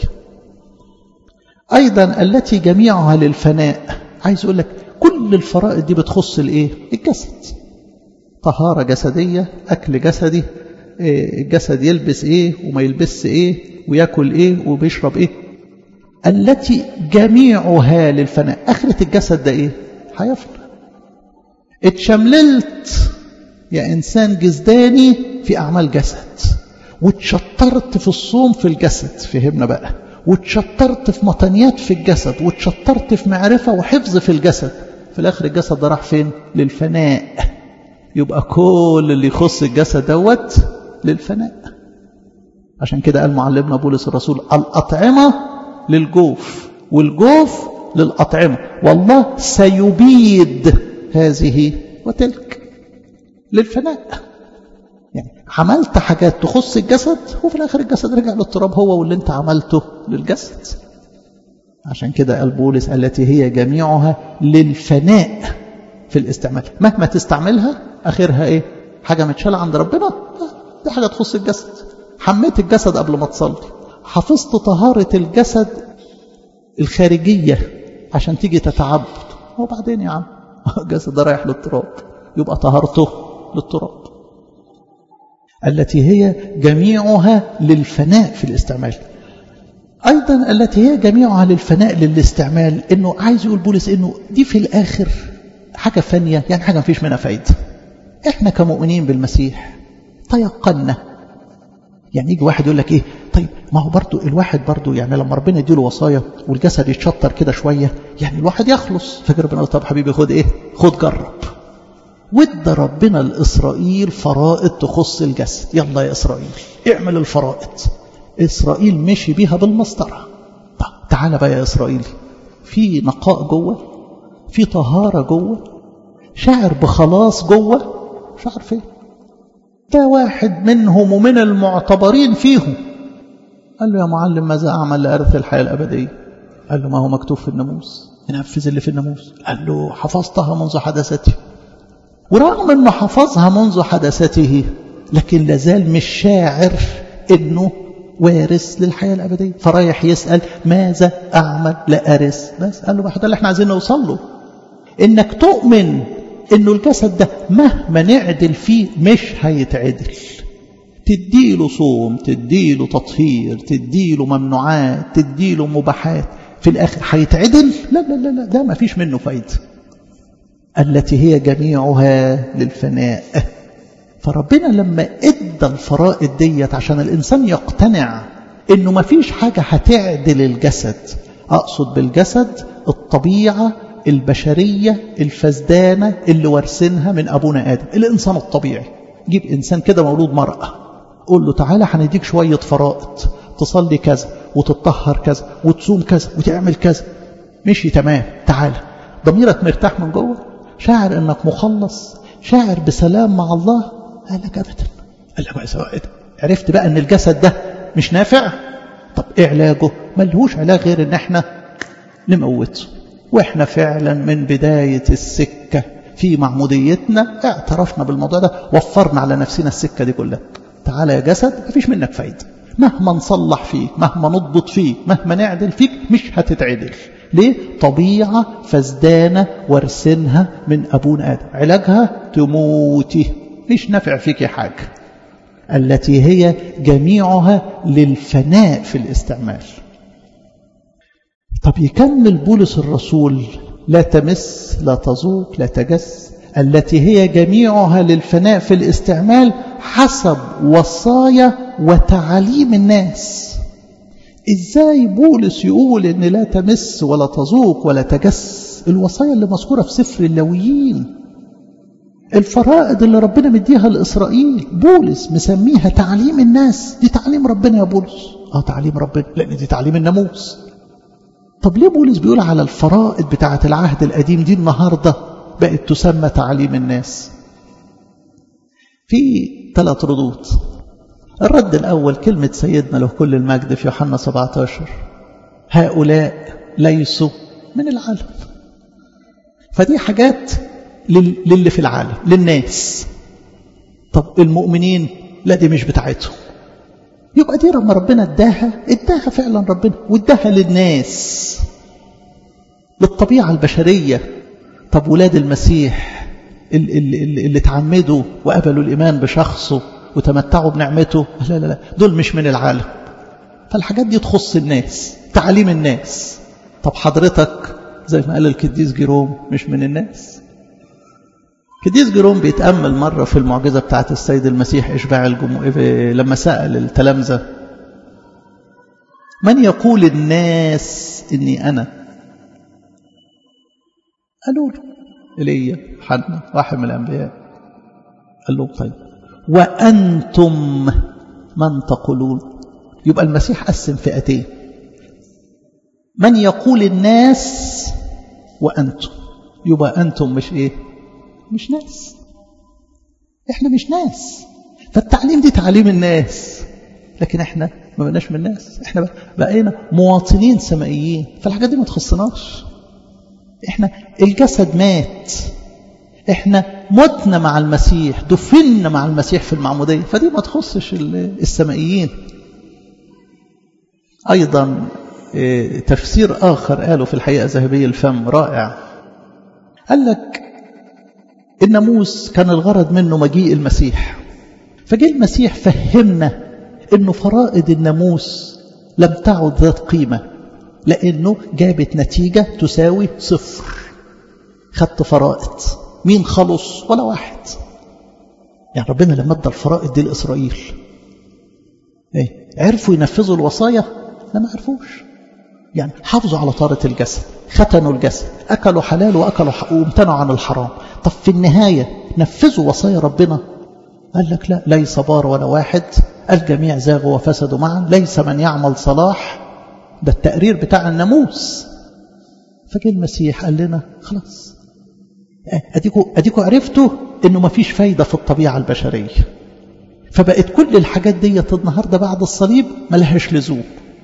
Speaker 1: أيضا التي جميعها للفناء عايز أقول لك كل الفرائض دي بتخص الإيه؟ الجسد طهارة جسدية أكل جسدي الجسد يلبس إيه وما يلبس إيه ويأكل إيه وبيشرب إيه التي جميعها للفناء آخرة الجسد ده إيه هيفنى اتشمللت يا إنسان جسداني في أعمال جسد واتشطرت في الصوم في الجسد فهمنا بقى واتشطرت في مطنيات في الجسد واتشطرت في معرفة وحفظ في الجسد في الآخر الجسد ده راح فين للفناء يبقى كل اللي يخص الجسد دوت للفناء عشان كده قال معلمنا بولس الرسول الأطعمة للجوف والجوف للأطعمة والله سيبيد هذه وتلك للفناء يعني عملت حاجات تخص الجسد وفي الآخر الجسد رجع للتراب هو واللي انت عملته للجسد عشان كده قال بولس التي هي جميعها للفناء في الاستعمال مهما تستعملها آخرها ايه حاجة متشالة عند ربنا دي حاجة تخص الجسد حميت الجسد قبل ما تصلي حفظت طهارة الجسد الخارجية عشان تيجي تتعبد وبعدين يا عم الجسد ده رايح للتراب يبقى طهارته للتراب التي هي جميعها للفناء في الاستعمال أيضا التي هي جميعها للفناء للاستعمال إنه عايز يقول بولس إنه دي في الآخر حاجة فانية يعني حاجة مفيش منها فايدة إحنا كمؤمنين بالمسيح تيقنا يعني يجي واحد يقول لك إيه طيب ما هو برضو الواحد برضو يعني لما ربنا يديله وصايا والجسد يتشطر كده شوية يعني الواحد يخلص فاكر ربنا طب حبيبي خد إيه خد جرب ودى ربنا لإسرائيل فرائض تخص الجسد يلا يا إسرائيل اعمل الفرائض إسرائيل مشي بيها بالمسطرة طب تعالى بقى يا إسرائيل في نقاء جوه في طهارة جوه شاعر بخلاص جوه مش عارف ايه ده واحد منهم ومن المعتبرين فيهم قال له يا معلم ماذا أعمل لأرث الحياة الأبدية قال له ما هو مكتوب في الناموس ننفذ اللي في الناموس قال له حفظتها منذ حدثتي ورغم انه حفظها منذ حدثته لكن لازال مش شاعر انه وارث للحياة الأبدية فرايح يسأل ماذا أعمل لأرث بس قال له ده اللي احنا عايزين نوصل له إنك تؤمن إنه الجسد ده مهما نعدل فيه مش هيتعدل تديله صوم تديله تطهير تديله ممنوعات تديله مباحات في الآخر هيتعدل لا لا لا لا ده ما فيش منه فايدة التي هي جميعها للفناء فربنا لما ادى الفرائض ديت عشان الانسان يقتنع انه ما فيش حاجة هتعدل الجسد اقصد بالجسد الطبيعة البشرية الفزدانة اللي وارثينها من ابونا ادم الانسان الطبيعي جيب انسان كده مولود مرأة قول له تعالى هنديك شوية فرائض تصلي كذا وتطهر كذا وتصوم كذا وتعمل كذا مشي تمام تعالى ضميرك مرتاح من جوه شاعر انك مخلص شاعر بسلام مع الله قال لك ابدا قال لك سواء عرفت بقى ان الجسد ده مش نافع طب ايه علاجه ملهوش علاج غير ان احنا نموته واحنا فعلا من بداية السكة في معموديتنا اعترفنا بالموضوع ده وفرنا على نفسنا السكة دي كلها تعالى يا جسد مفيش منك فايدة مهما نصلح فيك مهما نضبط فيك مهما نعدل فيك مش هتتعدل ليه؟ طبيعة فزدانة وارثينها من أبونا آدم علاجها تموتي مش نافع فيك حاجة التي هي جميعها للفناء في الاستعمال طب يكمل بولس الرسول لا تمس لا تذوق لا تجس التي هي جميعها للفناء في الاستعمال حسب وصايا وتعاليم الناس ازاي بولس يقول ان لا تمس ولا تذوق ولا تجس الوصايا اللي مذكوره في سفر اللويين الفرائض اللي ربنا مديها لاسرائيل بولس مسميها تعليم الناس دي تعليم ربنا يا بولس اه تعليم ربنا لان دي تعليم الناموس طب ليه بولس بيقول على الفرائض بتاعه العهد القديم دي النهارده بقت تسمى تعليم الناس في ثلاث ردود الرد الأول كلمة سيدنا له كل المجد في يوحنا 17 هؤلاء ليسوا من العالم فدي حاجات للي في العالم للناس طب المؤمنين لا دي مش بتاعتهم يبقى دي لما ربنا اداها اداها فعلا ربنا واداها للناس للطبيعة البشرية طب ولاد المسيح اللي, اللي, اللي اتعمدوا وقبلوا الإيمان بشخصه وتمتعوا بنعمته لا لا لا دول مش من العالم فالحاجات دي تخص الناس تعليم الناس طب حضرتك زي ما قال الكديس جيروم مش من الناس كديس جيروم بيتأمل مرة في المعجزة بتاعت السيد المسيح إشباع الجموع لما سأل التلامذة من يقول الناس إني أنا قالوا له إيليا حنا واحد من الأنبياء قال لهم طيب وأنتم من تقولون يبقى المسيح قسم فئتين من يقول الناس وأنتم يبقى أنتم مش إيه مش ناس إحنا مش ناس فالتعليم دي تعليم الناس لكن إحنا ما بقناش من الناس إحنا بقينا مواطنين سمائيين فالحاجات دي ما تخصناش إحنا الجسد مات إحنا متنا مع المسيح دفنا مع المسيح في المعمودية فدي ما تخصش السمائيين أيضا تفسير آخر قاله في الحقيقة ذهبي الفم رائع قال لك الناموس كان الغرض منه مجيء المسيح فجاء المسيح فهمنا انه فرائض الناموس لم تعد ذات قيمة لانه جابت نتيجة تساوي صفر خدت فرائض مين خلص ولا واحد يعني ربنا لما ادى الفرائض دي لإسرائيل ايه عرفوا ينفذوا الوصايا لا ما عرفوش يعني حافظوا على طارة الجسد ختنوا الجسد أكلوا حلال وأكلوا حق وامتنعوا عن الحرام طب في النهاية نفذوا وصايا ربنا قال لك لا ليس بار ولا واحد الجميع زاغوا وفسدوا معا ليس من يعمل صلاح ده التقرير بتاع الناموس فجاء المسيح قال لنا خلاص أديكوا, أديكوا عرفتوا أنه ما فيش فايدة في الطبيعة البشرية فبقت كل الحاجات دي النهاردة بعد الصليب ملهاش لزوم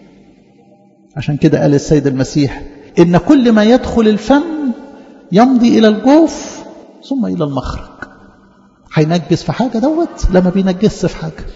Speaker 1: عشان كده قال السيد المسيح إن كل ما يدخل الفم يمضي إلى الجوف ثم إلى المخرج هينجس في حاجة دوت لما بينجس في حاجة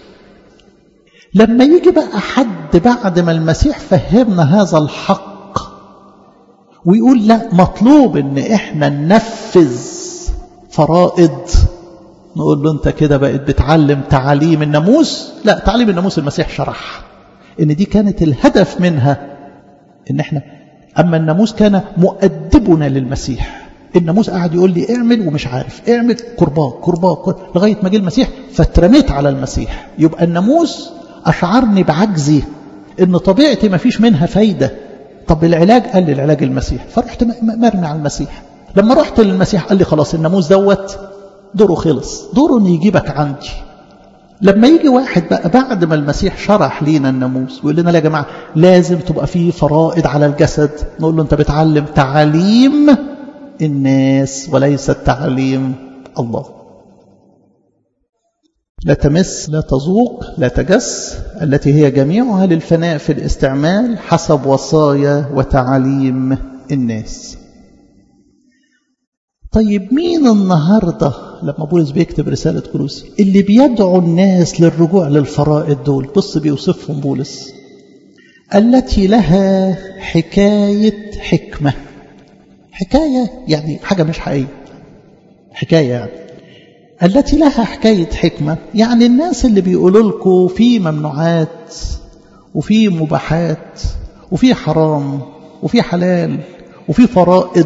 Speaker 1: لما يجي بقى حد بعد ما المسيح فهمنا هذا الحق ويقول لا مطلوب ان احنا ننفذ فرائض نقول له انت كده بقيت بتعلم تعاليم الناموس لا تعليم الناموس المسيح شرح ان دي كانت الهدف منها ان احنا اما الناموس كان مؤدبنا للمسيح الناموس قاعد يقول لي اعمل ومش عارف اعمل قربان قربان قربان لغايه ما جه المسيح فاترميت على المسيح يبقى الناموس اشعرني بعجزي ان طبيعتي ما فيش منها فايده طب العلاج قال لي العلاج المسيح فرحت مرمي على المسيح لما رحت للمسيح قال لي خلاص الناموس دوت دوره خلص دوره انه يجيبك عندي لما يجي واحد بقى بعد ما المسيح شرح لينا الناموس ويقول لنا يا جماعه لازم تبقى فيه فرائض على الجسد نقول له انت بتعلم تعاليم الناس وليس تعليم الله لا تمس لا تذوق لا تجس التي هي جميعها للفناء في الاستعمال حسب وصايا وتعاليم الناس طيب مين النهاردة لما بولس بيكتب رسالة كروسي اللي بيدعو الناس للرجوع للفرائض دول بص بيوصفهم بولس التي لها حكاية حكمة حكاية يعني حاجة مش حقيقية حكاية يعني التي لها حكاية حكمة يعني الناس اللي بيقولوا لكم في ممنوعات وفي مباحات وفي حرام وفي حلال وفي فرائض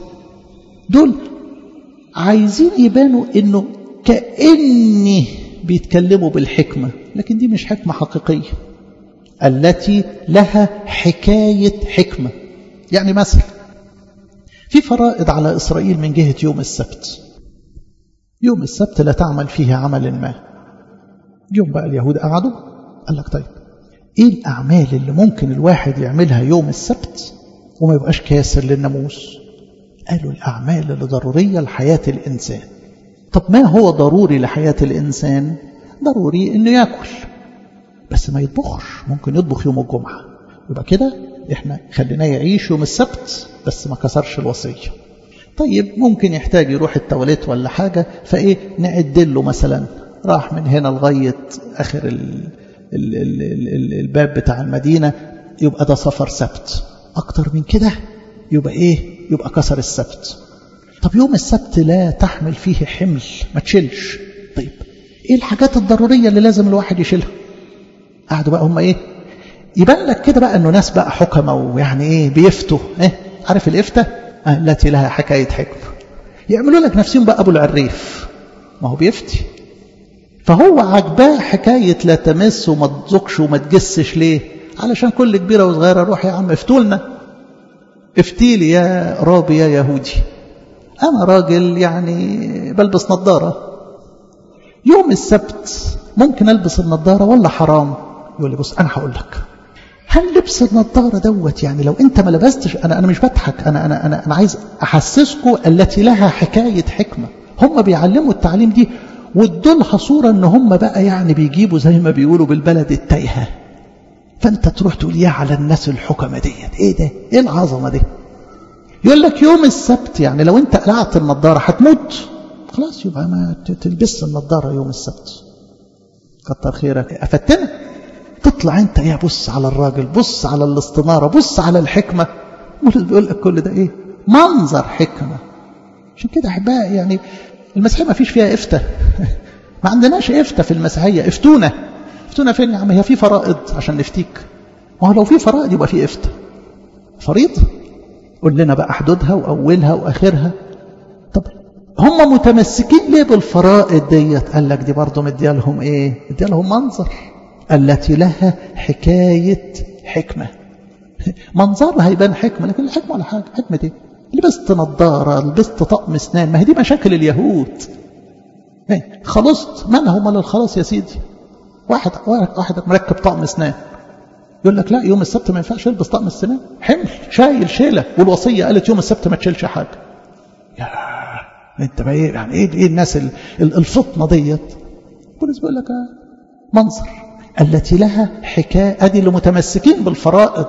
Speaker 1: دول عايزين يبانوا انه كأني بيتكلموا بالحكمة لكن دي مش حكمة حقيقية التي لها حكاية حكمة يعني مثلا في فرائض على إسرائيل من جهة يوم السبت يوم السبت لا تعمل فيه عمل ما يوم بقى اليهود قعدوا قال لك طيب ايه الأعمال اللي ممكن الواحد يعملها يوم السبت وما يبقاش كاسر للناموس قالوا الأعمال اللي ضرورية لحياة الإنسان طب ما هو ضروري لحياة الإنسان ضروري إنه يأكل بس ما يطبخش ممكن يطبخ يوم الجمعة يبقى كده احنا خليناه يعيش يوم السبت بس ما كسرش الوصية طيب ممكن يحتاج يروح التواليت ولا حاجة فايه نعد له مثلا راح من هنا لغاية آخر ال ال ال ال الباب بتاع المدينة يبقى ده سفر سبت أكتر من كده يبقى إيه يبقى كسر السبت طب يوم السبت لا تحمل فيه حمل ما تشيلش طيب ايه الحاجات الضرورية اللي لازم الواحد يشيلها قعدوا بقى هم ايه يبان لك كده بقى انه ناس بقى حكمة ويعني ايه بيفتوا ايه عارف الافتة آه التي لها حكاية حكمة يعملوا لك نفسهم بقى ابو العريف ما هو بيفتي فهو عجباه حكاية لا تمس وما تزقش وما تجسش ليه علشان كل كبيرة وصغيرة روح يا عم افتولنا افتيلي يا رابي يا يهودي أنا راجل يعني بلبس نظارة يوم السبت ممكن ألبس النضارة ولا حرام يقول لي بص أنا هقول لك هل لبس النضارة دوت يعني لو أنت ما لبستش أنا أنا مش بضحك أنا أنا أنا أنا عايز أحسسكم التي لها حكاية حكمة هم بيعلموا التعليم دي وادولها صورة ان هم بقى يعني بيجيبوا زي ما بيقولوا بالبلد التايهة فانت تروح تقول يا على الناس الحكمة ديت ايه ده ايه العظمة دي يقول لك يوم السبت يعني لو انت قلعت النضارة هتموت خلاص يبقى ما تلبس النضارة يوم السبت كتر خيرك أفتنا تطلع انت يا بص على الراجل بص على الاستنارة بص على الحكمة بيقول لك كل ده ايه منظر حكمة عشان كده احبائي يعني المسيحية ما فيش فيها افتة ما عندناش افتة في المسيحية افتونا افتونا فين يا عم هي في فرائض عشان نفتيك ما هو لو في فرائض يبقى في افتة فريضة قول لنا بقى حدودها واولها واخرها طب هم متمسكين ليه بالفرائض ديت قال لك دي برضه مديها لهم ايه مديها لهم منظر التي لها حكاية حكمة منظرها هيبان حكمة لكن الحكمة ولا حاجة حكمة ايه لبست نظارة لبست طقم اسنان ما هي دي مشاكل اليهود خلصت من هم للخلاص يا سيدي واحد واحد مركب طقم اسنان يقول لك لا يوم السبت ما ينفعش يلبس طقم السنان حمل شايل شيله والوصيه قالت يوم السبت ما تشيلش حاجه يا انت بقى ايه يعني ايه, إيه الناس الفطنه ديت بولس بيقول لك منظر التي لها حكايه ادي اللي متمسكين بالفرائض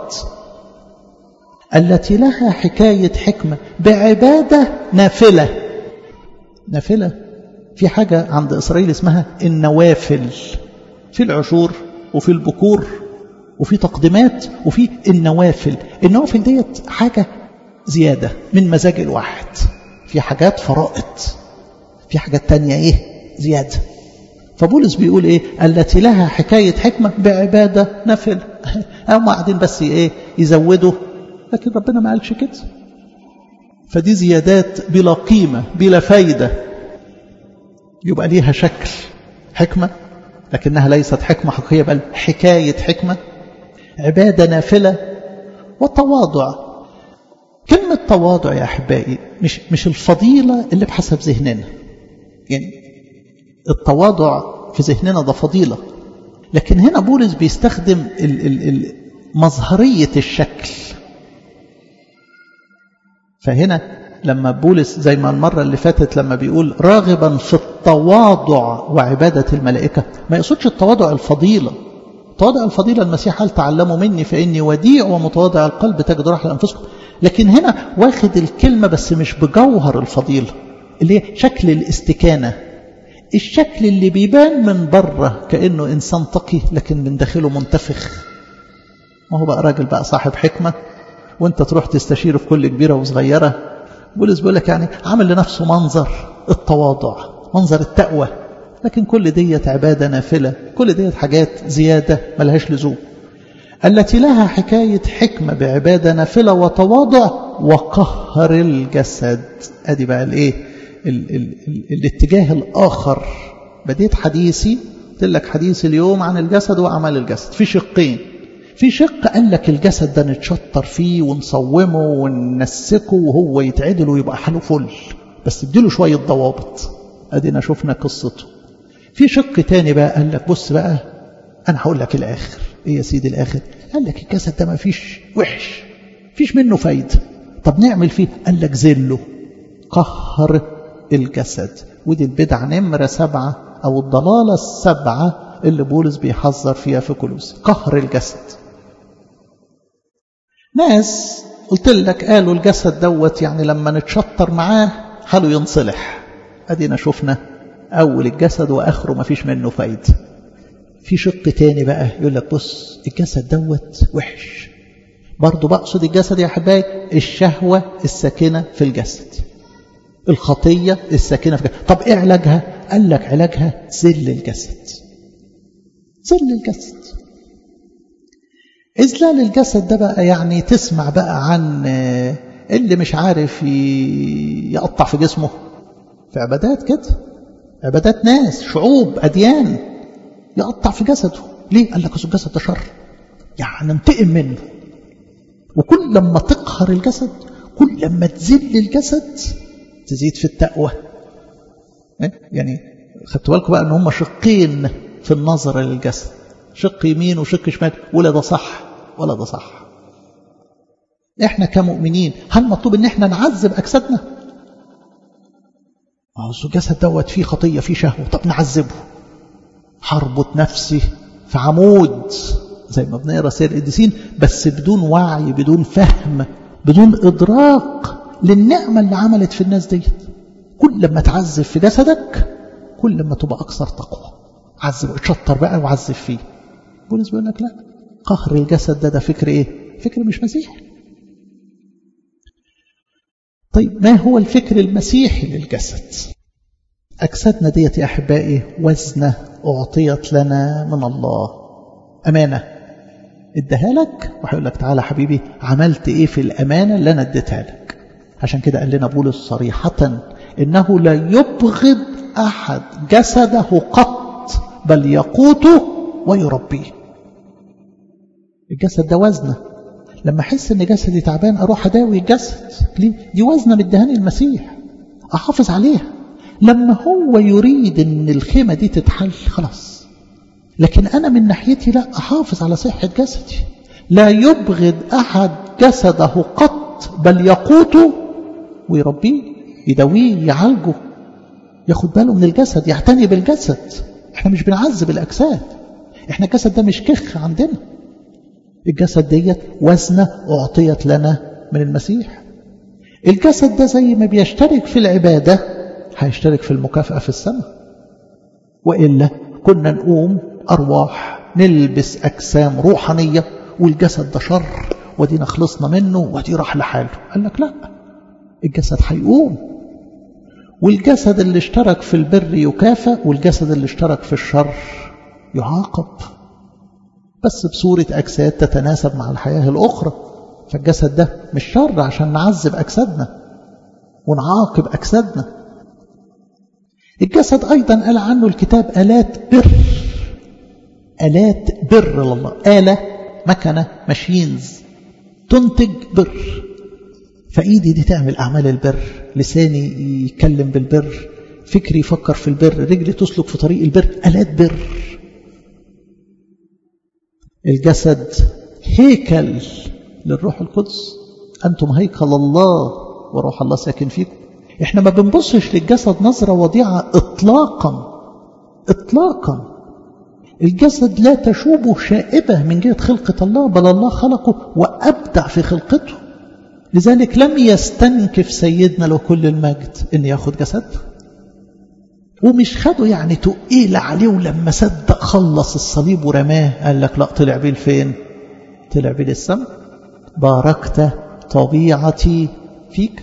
Speaker 1: التي لها حكاية حكمة بعبادة نافلة نافلة في حاجة عند إسرائيل اسمها النوافل في العشور وفي البكور وفي تقديمات وفي النوافل النوافل ديت حاجة زيادة من مزاج الواحد في حاجات فرائض في حاجات تانية ايه زيادة فبولس بيقول ايه التي لها حكاية حكمة بعبادة نافلة هم قاعدين بس ايه يزودوا لكن ربنا ما قالش كده فدي زيادات بلا قيمة بلا فايدة يبقى ليها شكل حكمة لكنها ليست حكمة حقيقية بل حكاية حكمة عبادة نافلة وتواضع كلمة تواضع يا أحبائي مش, مش الفضيلة اللي بحسب ذهننا يعني التواضع في ذهننا ده فضيلة لكن هنا بولس بيستخدم ال ال ال مظهرية الشكل فهنا لما بولس زي ما المرة اللي فاتت لما بيقول راغبا في التواضع وعبادة الملائكة ما يقصدش التواضع الفضيلة تواضع الفضيلة المسيح قال تعلموا مني فإني وديع ومتواضع القلب تجد راحة لأنفسكم لكن هنا واخد الكلمة بس مش بجوهر الفضيلة اللي هي شكل الاستكانة الشكل اللي بيبان من بره كأنه إنسان تقي لكن من داخله منتفخ ما هو بقى راجل بقى صاحب حكمة وانت تروح تستشيره في كل كبيرة وصغيرة بولس بيقول لك يعني عمل لنفسه منظر التواضع منظر التقوى لكن كل ديت عبادة نافلة كل ديت حاجات زيادة ملهاش لزوم التي لها حكاية حكمة بعبادة نافلة وتواضع وقهر الجسد ادي بقى الايه ال ال ال الاتجاه الآخر بديت حديثي قلت لك حديث اليوم عن الجسد وأعمال الجسد في شقين في شق قال لك الجسد ده نتشطر فيه ونصومه وننسكه وهو يتعدل ويبقى حاله فل بس اديله شوية ضوابط ادينا شفنا قصته في شق تاني بقى قال لك بص بقى انا هقول لك الاخر ايه يا سيدي الاخر قال لك الجسد ده ما فيش وحش فيش منه فايدة طب نعمل فيه قال لك ذله قهر الجسد ودي البدعة نمرة سبعة او الضلالة السبعة اللي بولس بيحذر فيها في كلوس قهر الجسد ناس قلت لك قالوا الجسد دوت يعني لما نتشطر معاه حاله ينصلح ادينا شفنا اول الجسد واخره ما فيش منه فايده في شق تاني بقى يقول لك بص الجسد دوت وحش برضه بقصد الجسد يا احبائي الشهوه الساكنه في الجسد الخطيه الساكنه في الجسد طب ايه علاجها قال لك علاجها ذل الجسد ذل الجسد إذلال الجسد ده بقى يعني تسمع بقى عن اللي مش عارف يقطع في جسمه في عبادات كده عبادات ناس شعوب أديان يقطع في جسده ليه؟ قال لك الجسد ده شر يعني انتقم منه وكل لما تقهر الجسد كل لما تذل الجسد تزيد في التقوى يعني خدتوا بالكم بقى ان هم شقين في النظر للجسد شق يمين وشق شمال ولا ده صح ولا ده صح احنا كمؤمنين هل مطلوب ان احنا نعذب اجسادنا الجسد دوت فيه خطيه فيه شهوه طب نعذبه هربط نفسي في عمود زي ما بنقرا سير القديسين بس بدون وعي بدون فهم بدون ادراك للنعمه اللي عملت في الناس ديت كل لما تعذب في جسدك كل لما تبقى اكثر تقوى عذب اتشطر بقى وعذب فيه بولس بيقول لك لا قهر الجسد ده ده فكر ايه فكر مش مسيحي طيب ما هو الفكر المسيحي للجسد أجسادنا ديت يا أحبائي وزنة أعطيت لنا من الله أمانة ادها لك وهيقول لك تعالى حبيبي عملت ايه في الأمانة اللي أنا اديتها لك عشان كده قال لنا بولس صريحة إنه لا يبغض أحد جسده قط بل يقوته ويربيه الجسد ده وزنه لما احس ان جسدي تعبان اروح اداوي الجسد ليه دي وزنه مدهاني المسيح احافظ عليها لما هو يريد ان الخيمه دي تتحل خلاص لكن انا من ناحيتي لا احافظ على صحه جسدي لا يبغض احد جسده قط بل يقوته ويربيه يداويه يعالجه ياخد باله من الجسد يعتني بالجسد احنا مش بنعذب الاجساد احنا الجسد ده مش كخ عندنا الجسد ديت وزنة أعطيت لنا من المسيح الجسد ده زي ما بيشترك في العبادة هيشترك في المكافأة في السماء وإلا كنا نقوم أرواح نلبس أجسام روحانية والجسد ده شر ودينا خلصنا منه ودي راح لحاله قال لك لا الجسد هيقوم والجسد اللي اشترك في البر يكافأ والجسد اللي اشترك في الشر يعاقب بس بصورة أجساد تتناسب مع الحياة الأخرى فالجسد ده مش شر عشان نعذب أجسادنا ونعاقب أجسادنا الجسد أيضا قال عنه الكتاب آلات بر آلات بر لله آلة مكنة ماشينز تنتج بر فإيدي دي تعمل أعمال البر لساني يتكلم بالبر فكري يفكر في البر رجلي تسلك في طريق البر آلات بر الجسد هيكل للروح القدس أنتم هيكل الله وروح الله ساكن فيكم احنا ما بنبصش للجسد نظرة وضيعة اطلاقا اطلاقا الجسد لا تشوبه شائبة من جهة خلقة الله بل الله خلقه وأبدع في خلقته لذلك لم يستنكف سيدنا له كل المجد ان ياخد جسد ومش خده يعني تقيل عليه ولما صدق خلص الصليب ورماه قال لك لا طلع بيه لفين طلع بيه للسماء باركت طبيعتي فيك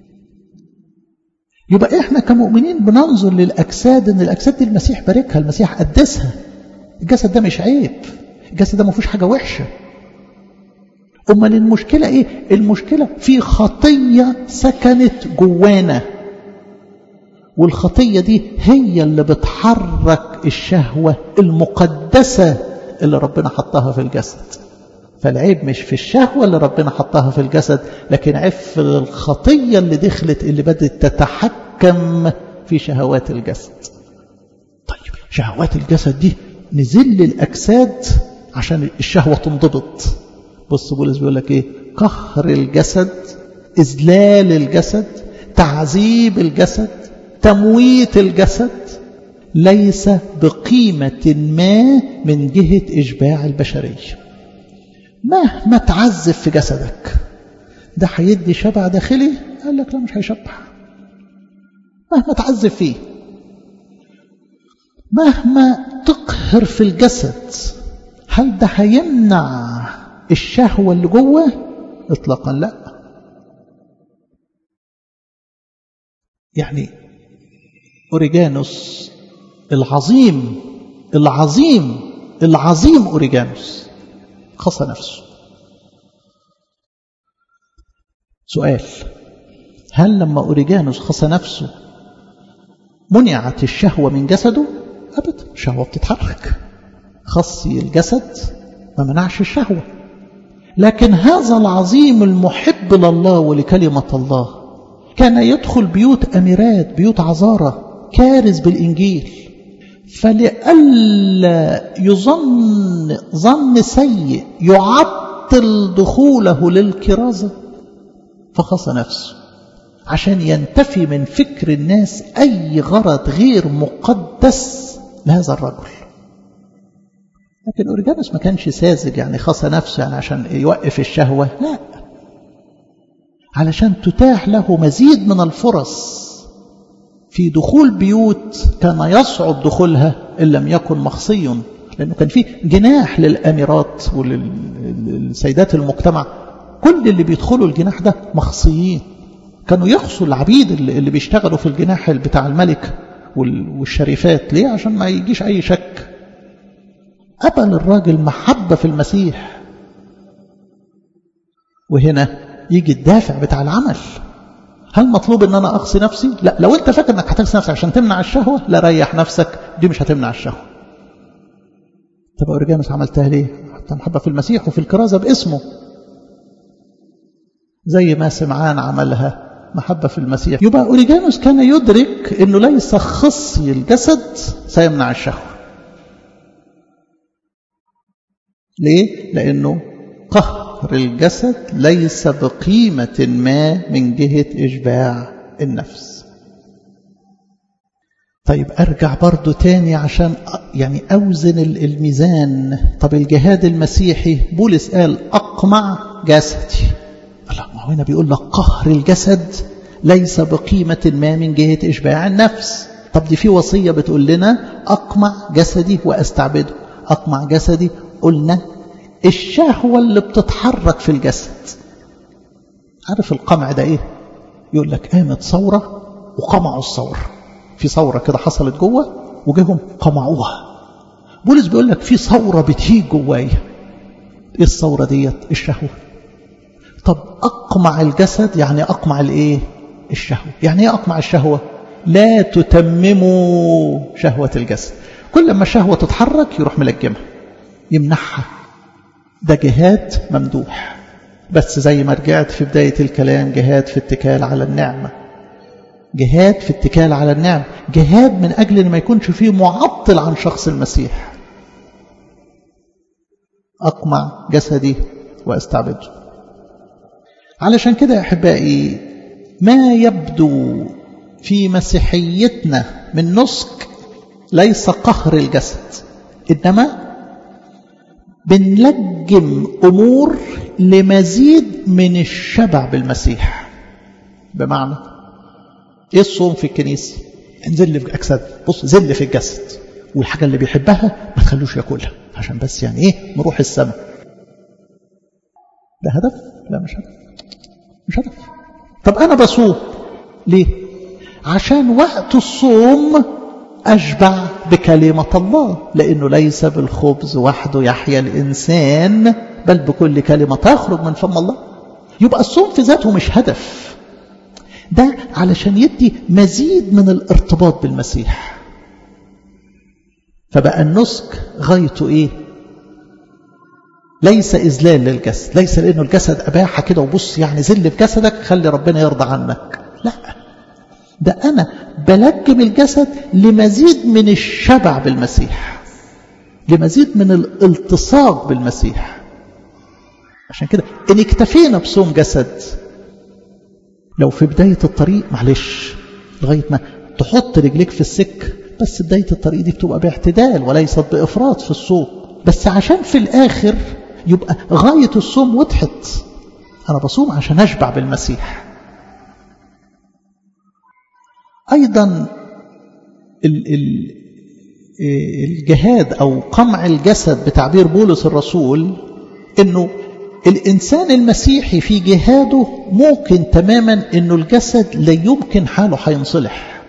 Speaker 1: يبقى احنا كمؤمنين بننظر للاجساد ان الاجساد دي المسيح باركها المسيح قدسها الجسد ده مش عيب الجسد ده ما فيهوش حاجه وحشه امال المشكله ايه المشكله في خطيه سكنت جوانا والخطيه دي هي اللي بتحرك الشهوه المقدسه اللي ربنا حطها في الجسد فالعيب مش في الشهوة اللي ربنا حطها في الجسد لكن عيب في الخطية اللي دخلت اللي بدأت تتحكم في شهوات الجسد طيب شهوات الجسد دي نزل الأجساد عشان الشهوة تنضبط بص بولس بيقول لك ايه قهر الجسد إذلال الجسد تعذيب الجسد تمويت الجسد ليس بقيمة ما من جهة إشباع البشرية مهما تعذب في جسدك ده هيدي شبع داخلي قال لك لا مش هيشبع مهما تعذب فيه مهما تقهر في الجسد هل ده هيمنع الشهوة اللي جوه اطلاقا لا يعني أوريجانوس العظيم العظيم العظيم أوريجانوس خص نفسه سؤال هل لما أوريجانوس خص نفسه منعت الشهوة من جسده أبدا الشهوة بتتحرك خصي الجسد ما منعش الشهوة لكن هذا العظيم المحب لله ولكلمة الله كان يدخل بيوت أميرات بيوت عذارة كارز بالإنجيل فلئلا يظن ظن سيء يعطل دخوله للكرازة فخص نفسه عشان ينتفي من فكر الناس أي غرض غير مقدس لهذا الرجل لكن أوريجانوس ما كانش ساذج يعني خص نفسه يعني عشان يوقف الشهوة لا علشان تتاح له مزيد من الفرص في دخول بيوت كان يصعب دخولها إن لم يكن مخصي لأنه كان في جناح للأميرات وللسيدات المجتمع كل اللي بيدخلوا الجناح ده مخصيين كانوا يخصوا العبيد اللي بيشتغلوا في الجناح بتاع الملك والشريفات ليه عشان ما يجيش أي شك قبل الراجل محبة في المسيح وهنا يجي الدافع بتاع العمل هل مطلوب ان انا اقصي نفسي لا لو انت فاكر انك هتقصي نفسك عشان تمنع الشهوة لا ريح نفسك دي مش هتمنع الشهوة طب اورجانوس عملتها ليه حتى محبة في المسيح وفي الكرازة باسمه زي ما سمعان عملها محبة في المسيح يبقى أوريجانوس كان يدرك أنه ليس خصي الجسد سيمنع الشهوة ليه؟ لأنه قهر الجسد ليس بقيمة ما من جهة إشباع النفس طيب أرجع برضو تاني عشان يعني أوزن الميزان طب الجهاد المسيحي بولس قال أقمع جسدي الله ما هو هنا بيقول لك قهر الجسد ليس بقيمة ما من جهة إشباع النفس طب دي في وصية بتقول لنا أقمع جسدي وأستعبده أقمع جسدي قلنا الشهوة اللي بتتحرك في الجسد عارف القمع ده إيه يقول لك قامت ثورة وقمعوا الثورة في ثورة كده حصلت جوه وجيهم قمعوها بولس بيقول لك في ثورة بتهيج جوايا ايه الثورة ديت الشهوة طب أقمع الجسد يعني أقمع الإيه الشهوة يعني إيه أقمع الشهوة لا تتمموا شهوة الجسد كل ما الشهوة تتحرك يروح ملجمها يمنحها ده جهاد ممدوح بس زي ما رجعت في بداية الكلام جهاد في اتكال على النعمة جهاد في اتكال على النعمة جهاد من أجل أن ما يكونش فيه معطل عن شخص المسيح أقمع جسدي وأستعبده علشان كده يا أحبائي ما يبدو في مسيحيتنا من نسك ليس قهر الجسد إنما بنلجم أمور لمزيد من الشبع بالمسيح بمعنى إيه الصوم في الكنيسة انزل في أجساد بص زل في الجسد والحاجة اللي بيحبها ما تخلوش ياكلها عشان بس يعني إيه نروح السماء ده هدف؟ لا مش هدف مش هدف طب أنا بصوم ليه؟ عشان وقت الصوم أشبع بكلمة الله لأنه ليس بالخبز وحده يحيا الإنسان بل بكل كلمة تخرج من فم الله يبقى الصوم في ذاته مش هدف ده علشان يدي مزيد من الارتباط بالمسيح فبقى النسك غايته ايه ليس إذلال للجسد ليس لأنه الجسد أباحة كده وبص يعني زل في جسدك خلي ربنا يرضى عنك لا ده أنا بلجم الجسد لمزيد من الشبع بالمسيح لمزيد من الالتصاق بالمسيح عشان كده إن اكتفينا بصوم جسد لو في بداية الطريق معلش لغاية ما تحط رجليك في السك بس بداية الطريق دي بتبقى باعتدال وليست بإفراط في الصوم بس عشان في الآخر يبقى غاية الصوم وضحت أنا بصوم عشان أشبع بالمسيح أيضا ال ال الجهاد أو قمع الجسد بتعبير بولس الرسول أنه الإنسان المسيحي في جهاده ممكن تماما أنه الجسد لا يمكن حاله هينصلح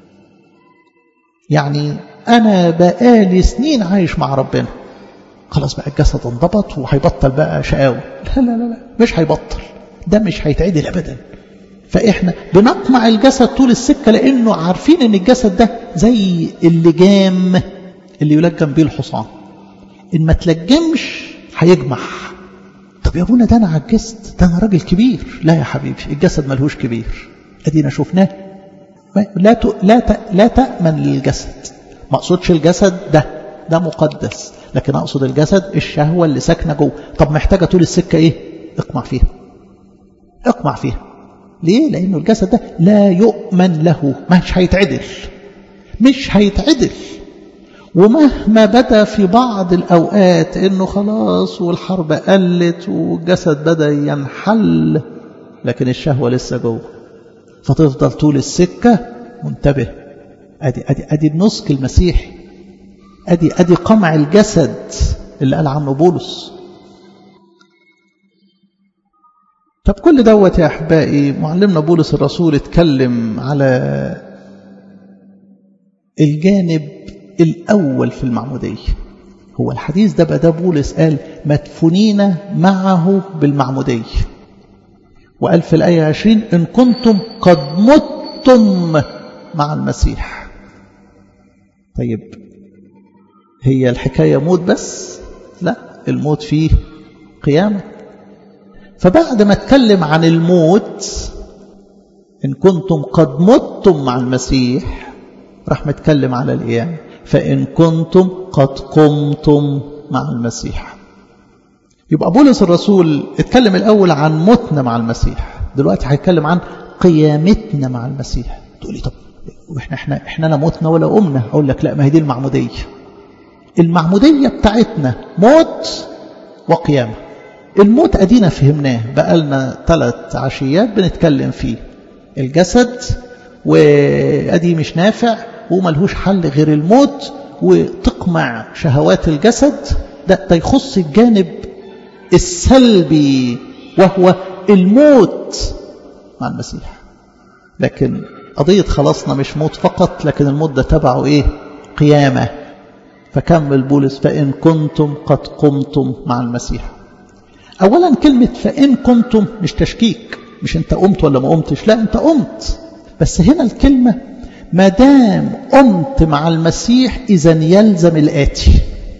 Speaker 1: يعني أنا بقالي سنين عايش مع ربنا خلاص بقى الجسد انضبط وهيبطل بقى شقاوة لا لا لا لا مش هيبطل ده مش هيتعدل أبدا فإحنا بنقمع الجسد طول السكة لأنه عارفين أن الجسد ده زي اللجام اللي يلجم بيه الحصان إن ما تلجمش هيجمح طب يا ابونا ده أنا عجزت ده أنا راجل كبير لا يا حبيبي الجسد ملهوش كبير أدينا شفناه لا لا لا تأمن للجسد ما اقصدش الجسد ده ده مقدس لكن اقصد الجسد الشهوة اللي ساكنة جوه طب محتاجة طول السكة ايه اقمع فيها اقمع فيها ليه لانه الجسد ده لا يؤمن له مش هيتعدل مش هيتعدل ومهما بدا في بعض الأوقات إنه خلاص والحرب قلت والجسد بدأ ينحل لكن الشهوة لسه جوه فتفضل طول السكة منتبه أدي, أدي, أدي النسك المسيحي أدي, أدي قمع الجسد اللي قال عنه بولس طب كل دوت يا أحبائي معلمنا بولس الرسول اتكلم على الجانب الأول في المعمودية هو الحديث ده بدا بولس قال مدفونين معه بالمعمودية وقال في الآية 20 إن كنتم قد متم مع المسيح طيب هي الحكاية موت بس لا الموت فيه قيامة فبعد ما اتكلم عن الموت إن كنتم قد متم مع المسيح راح متكلم على القيامة فإن كنتم قد قمتم مع المسيح يبقى بولس الرسول اتكلم الأول عن موتنا مع المسيح دلوقتي هيتكلم عن قيامتنا مع المسيح تقول لي طب واحنا احنا احنا لا موتنا ولا قمنا اقول لك لا ما هي دي المعموديه المعموديه بتاعتنا موت وقيامه الموت ادينا فهمناه بقالنا ثلاث عشيات بنتكلم فيه الجسد وادي مش نافع وملهوش حل غير الموت وتقمع شهوات الجسد ده, ده يخص الجانب السلبي وهو الموت مع المسيح لكن قضية خلاصنا مش موت فقط لكن الموت ده تبعه ايه قيامة فكمل بولس فإن كنتم قد قمتم مع المسيح أولا كلمة فإن كنتم مش تشكيك مش أنت قمت ولا ما قمتش لا أنت قمت بس هنا الكلمة ما دام قمت مع المسيح إذا يلزم الآتي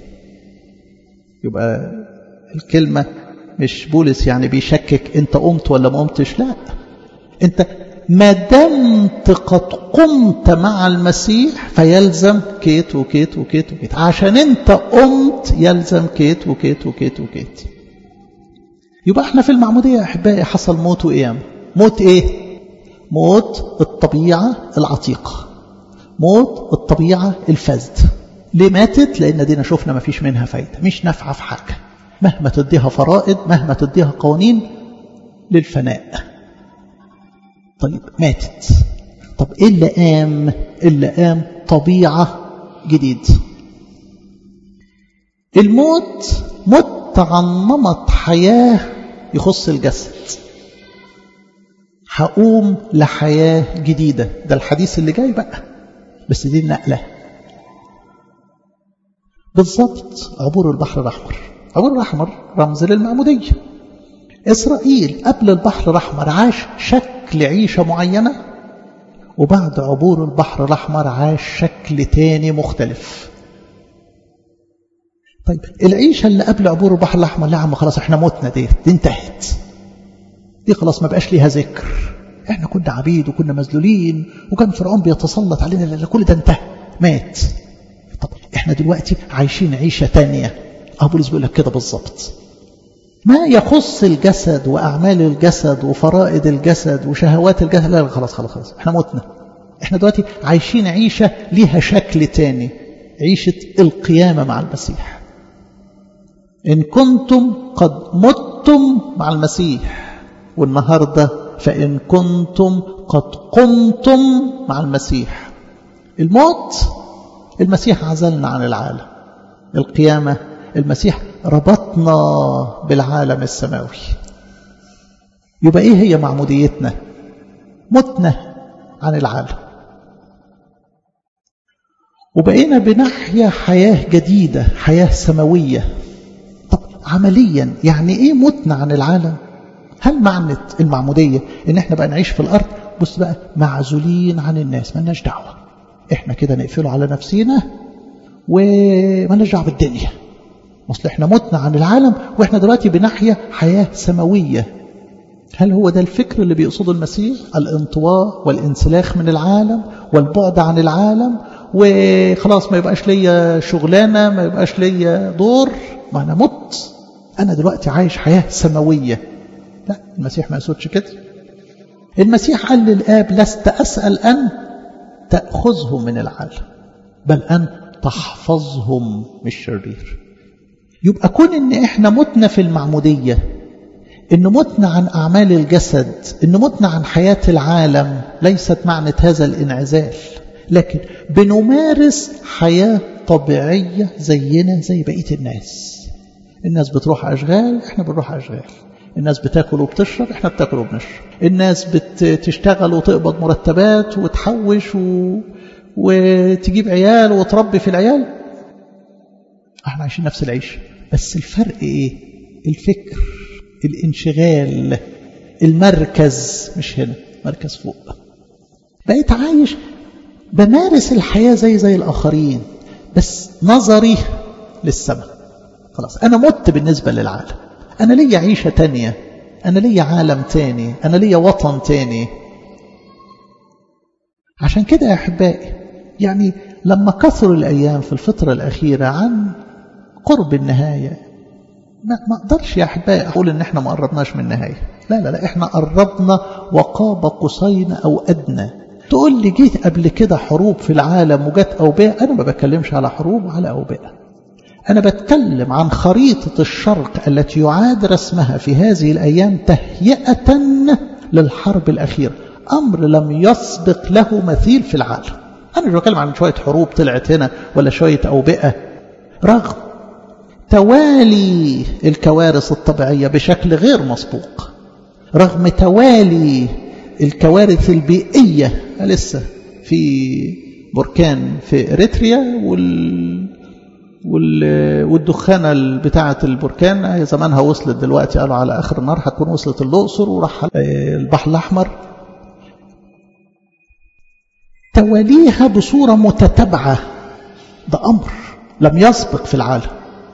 Speaker 1: يبقى الكلمة مش بولس يعني بيشكك أنت قمت ولا ما قمتش لا أنت ما دمت قد قمت مع المسيح فيلزم كيت وكيت وكيت وكيت عشان أنت قمت يلزم كيت وكيت وكيت وكيت يبقى احنا في المعمودية يا أحبائي حصل موت وقيام موت إيه؟ موت الطبيعة العتيقة موت الطبيعة الفاسد ليه ماتت؟ لأن دينا شفنا ما فيش منها فايدة مش نافعة في حاجة مهما تديها فرائض مهما تديها قوانين للفناء طيب ماتت طب إيه اللي قام؟ اللي قام طبيعة جديد الموت مت عن نمط حياة يخص الجسد هقوم لحياة جديدة ده الحديث اللي جاي بقى بس دي النقلة بالضبط عبور البحر الأحمر عبور الأحمر رمز للمعمودية إسرائيل قبل البحر الأحمر عاش شكل عيشة معينة وبعد عبور البحر الأحمر عاش شكل تاني مختلف طيب العيشة اللي قبل عبور البحر الأحمر لا عم خلاص احنا متنا دي, دي انتهت دي خلاص ما بقاش ليها ذكر احنا كنا عبيد وكنا مذلولين وكان فرعون بيتسلط علينا لا كل ده انتهى مات طب احنا دلوقتي عايشين عيشة تانية ابو بولس بيقول لك كده بالظبط ما يخص الجسد واعمال الجسد وفرائض الجسد وشهوات الجسد لا, لا خلاص خلاص خلاص احنا متنا احنا دلوقتي عايشين عيشة ليها شكل تاني عيشة القيامة مع المسيح إن كنتم قد متم مع المسيح والنهاردة فإن كنتم قد قمتم مع المسيح الموت المسيح عزلنا عن العالم القيامة المسيح ربطنا بالعالم السماوي يبقى إيه هي معموديتنا متنا عن العالم وبقينا بنحيا حياة جديدة حياة سماوية طب عمليا يعني إيه متنا عن العالم هل معنى المعمودية ان احنا بقى نعيش في الارض بص بقى معزولين عن الناس مالناش دعوة احنا كده نقفله على نفسينا ومالناش دعوة بالدنيا اصل احنا متنا عن العالم واحنا دلوقتي بنحيا حياة سماوية هل هو ده الفكر اللي بيقصده المسيح الانطواء والانسلاخ من العالم والبعد عن العالم وخلاص ما يبقاش ليا شغلانة ما يبقاش ليا دور ما أنا مت أنا دلوقتي عايش حياة سماوية لا المسيح ما يقصدش كده المسيح قال للآب لست أسأل أن تأخذهم من العالم بل أن تحفظهم من الشرير يبقى كون ان احنا متنا في المعمودية ان متنا عن اعمال الجسد ان متنا عن حياة العالم ليست معنى هذا الانعزال لكن بنمارس حياة طبيعية زينا زي بقية الناس الناس بتروح أشغال احنا بنروح أشغال الناس بتاكل وبتشرب احنا بتاكل وبنشرب الناس بتشتغل وتقبض مرتبات وتحوش و... وتجيب عيال وتربي في العيال احنا عايشين نفس العيش بس الفرق ايه الفكر الانشغال المركز مش هنا مركز فوق بقيت عايش بمارس الحياة زي زي الآخرين بس نظري للسماء خلاص أنا مت بالنسبة للعالم أنا ليا عيشة تانية أنا ليا عالم تاني أنا ليا وطن تاني عشان كده يا أحبائي يعني لما كثروا الأيام في الفترة الأخيرة عن قرب النهاية ما أقدرش يا أحبائي أقول إن إحنا ما قربناش من النهاية لا لا لا إحنا قربنا وقاب قصين أو أدنى تقول لي جيت قبل كده حروب في العالم وجت أوبئة أنا ما بتكلمش على حروب وعلى أوبئة أنا بتكلم عن خريطة الشرق التي يعاد رسمها في هذه الأيام تهيئة للحرب الأخيرة أمر لم يسبق له مثيل في العالم أنا مش بتكلم عن شوية حروب طلعت هنا ولا شوية أوبئة رغم توالي الكوارث الطبيعية بشكل غير مسبوق رغم توالي الكوارث البيئية لسه في بركان في إريتريا وال والدخانة بتاعة البركان زمانها وصلت دلوقتي قالوا على آخر النهار هتكون وصلت الأقصر وراح البحر الأحمر تواليها بصورة متتابعة ده أمر لم يسبق في العالم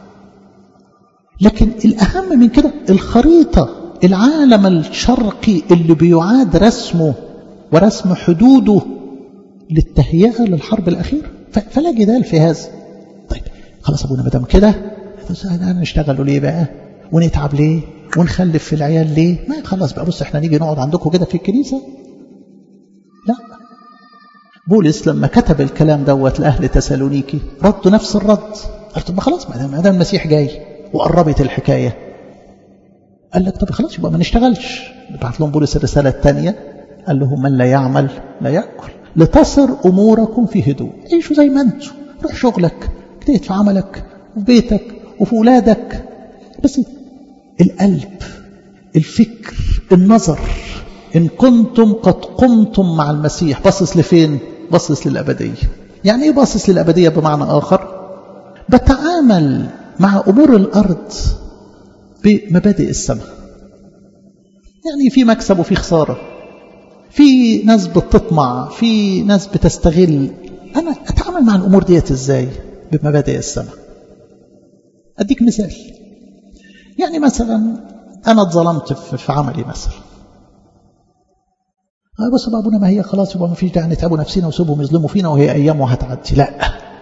Speaker 1: لكن الأهم من كده الخريطة العالم الشرقي اللي بيعاد رسمه ورسم حدوده للتهيئة للحرب الأخيرة فلا جدال في هذا طيب خلاص أبونا مدام كده نشتغلوا ليه بقى ونتعب ليه ونخلف في العيال ليه ما خلاص بقى بص احنا نيجي نقعد عندكم كده في الكنيسة لا بولس لما كتب الكلام دوت لأهل تسالونيكي ردوا نفس الرد قلت ما خلاص ما دام المسيح جاي وقربت الحكاية قال لك طب خلاص يبقى ما نشتغلش بعت لهم بولس الرسالة الثانية قال لهم من لا يعمل لا يأكل لتصر أموركم في هدوء عيشوا زي ما انتم روح شغلك اجتهد في عملك وفي بيتك وفي ولادك بس القلب الفكر النظر إن كنتم قد قمتم مع المسيح باصص لفين باصص للأبدية يعني إيه باصص للأبدية بمعنى آخر بتعامل مع أمور الأرض بمبادئ السماء يعني في مكسب وفي خسارة في ناس بتطمع في ناس بتستغل أنا أتعامل مع الأمور ديت إزاي بمبادئ السماء أديك مثال يعني مثلا أنا اتظلمت في عملي مثلا بص بقى ابونا ما هي خلاص يبقى ما فيش داعي نتعبوا نفسنا وسيبهم يظلموا فينا وهي ايام وهتعدي لا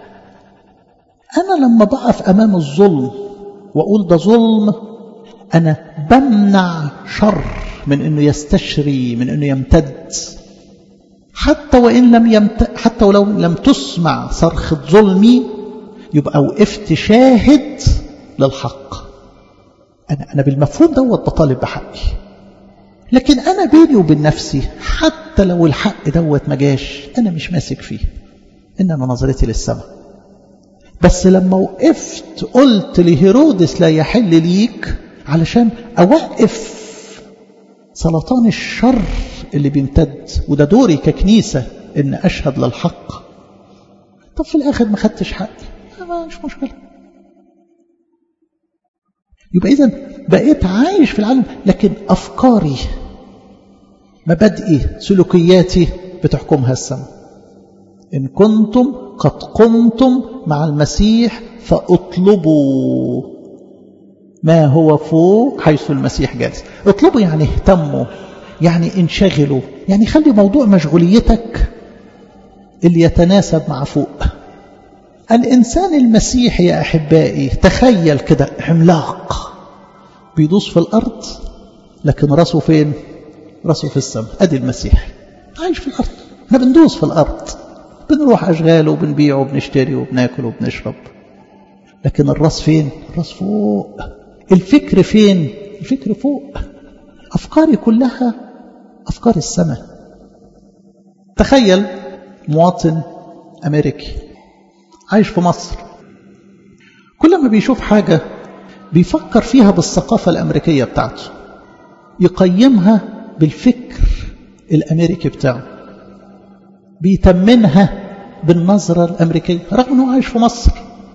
Speaker 1: انا لما بقف امام الظلم واقول ده ظلم انا بمنع شر من انه يستشري من انه يمتد حتى وان لم يمت... حتى ولو لم تسمع صرخة ظلمي يبقى وقفت شاهد للحق انا انا بالمفهوم دوت بطالب بحقي لكن أنا بيني وبين نفسي حتى لو الحق دوت ما جاش أنا مش ماسك فيه إنما نظرتي للسماء بس لما وقفت قلت لهيرودس لا يحل ليك علشان أوقف سرطان الشر اللي بيمتد وده دوري ككنيسة إن أشهد للحق طب في الآخر ما خدتش حقي ما مش مشكلة يبقى إذا بقيت عايش في العالم لكن أفكاري مبادئي سلوكياتي بتحكمها السماء إن كنتم قد قمتم مع المسيح فاطلبوا ما هو فوق حيث المسيح جالس اطلبوا يعني اهتموا يعني انشغلوا يعني خلي موضوع مشغوليتك اللي يتناسب مع فوق الإنسان المسيحي يا أحبائي تخيل كده عملاق بيدوس في الأرض لكن راسه فين راسه في السماء أدي المسيح عايش في الأرض احنا بندوس في الأرض بنروح أشغال وبنبيع وبنشتري وبناكل وبنشرب لكن الراس فين الراس فوق الفكر فين الفكر فوق أفكاري كلها أفكار السماء تخيل مواطن أمريكي عايش في مصر كل ما بيشوف حاجة بيفكر فيها بالثقافة الأمريكية بتاعته يقيمها بالفكر الأمريكي بتاعه بيتمنها بالنظرة الأمريكية رغم أنه عايش في مصر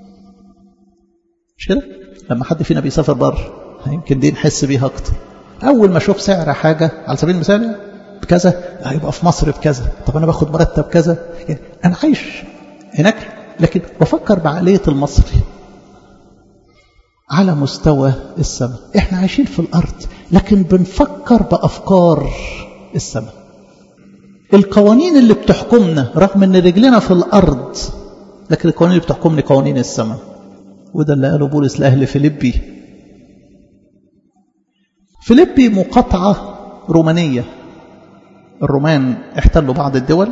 Speaker 1: مش كده؟ لما حد فينا بيسافر بره يمكن دي نحس بيها أكتر أول ما أشوف سعر حاجة على سبيل المثال بكذا هيبقى في مصر بكذا طب أنا باخد مرتب كذا يعني أنا عايش هناك لكن بفكر بعقلية المصري على مستوى السماء احنا عايشين في الأرض لكن بنفكر بأفكار السماء القوانين اللي بتحكمنا رغم ان رجلنا في الأرض لكن القوانين اللي بتحكمني قوانين السماء وده اللي قاله بولس لأهل فيليبي فيليبي مقاطعة رومانية الرومان احتلوا بعض الدول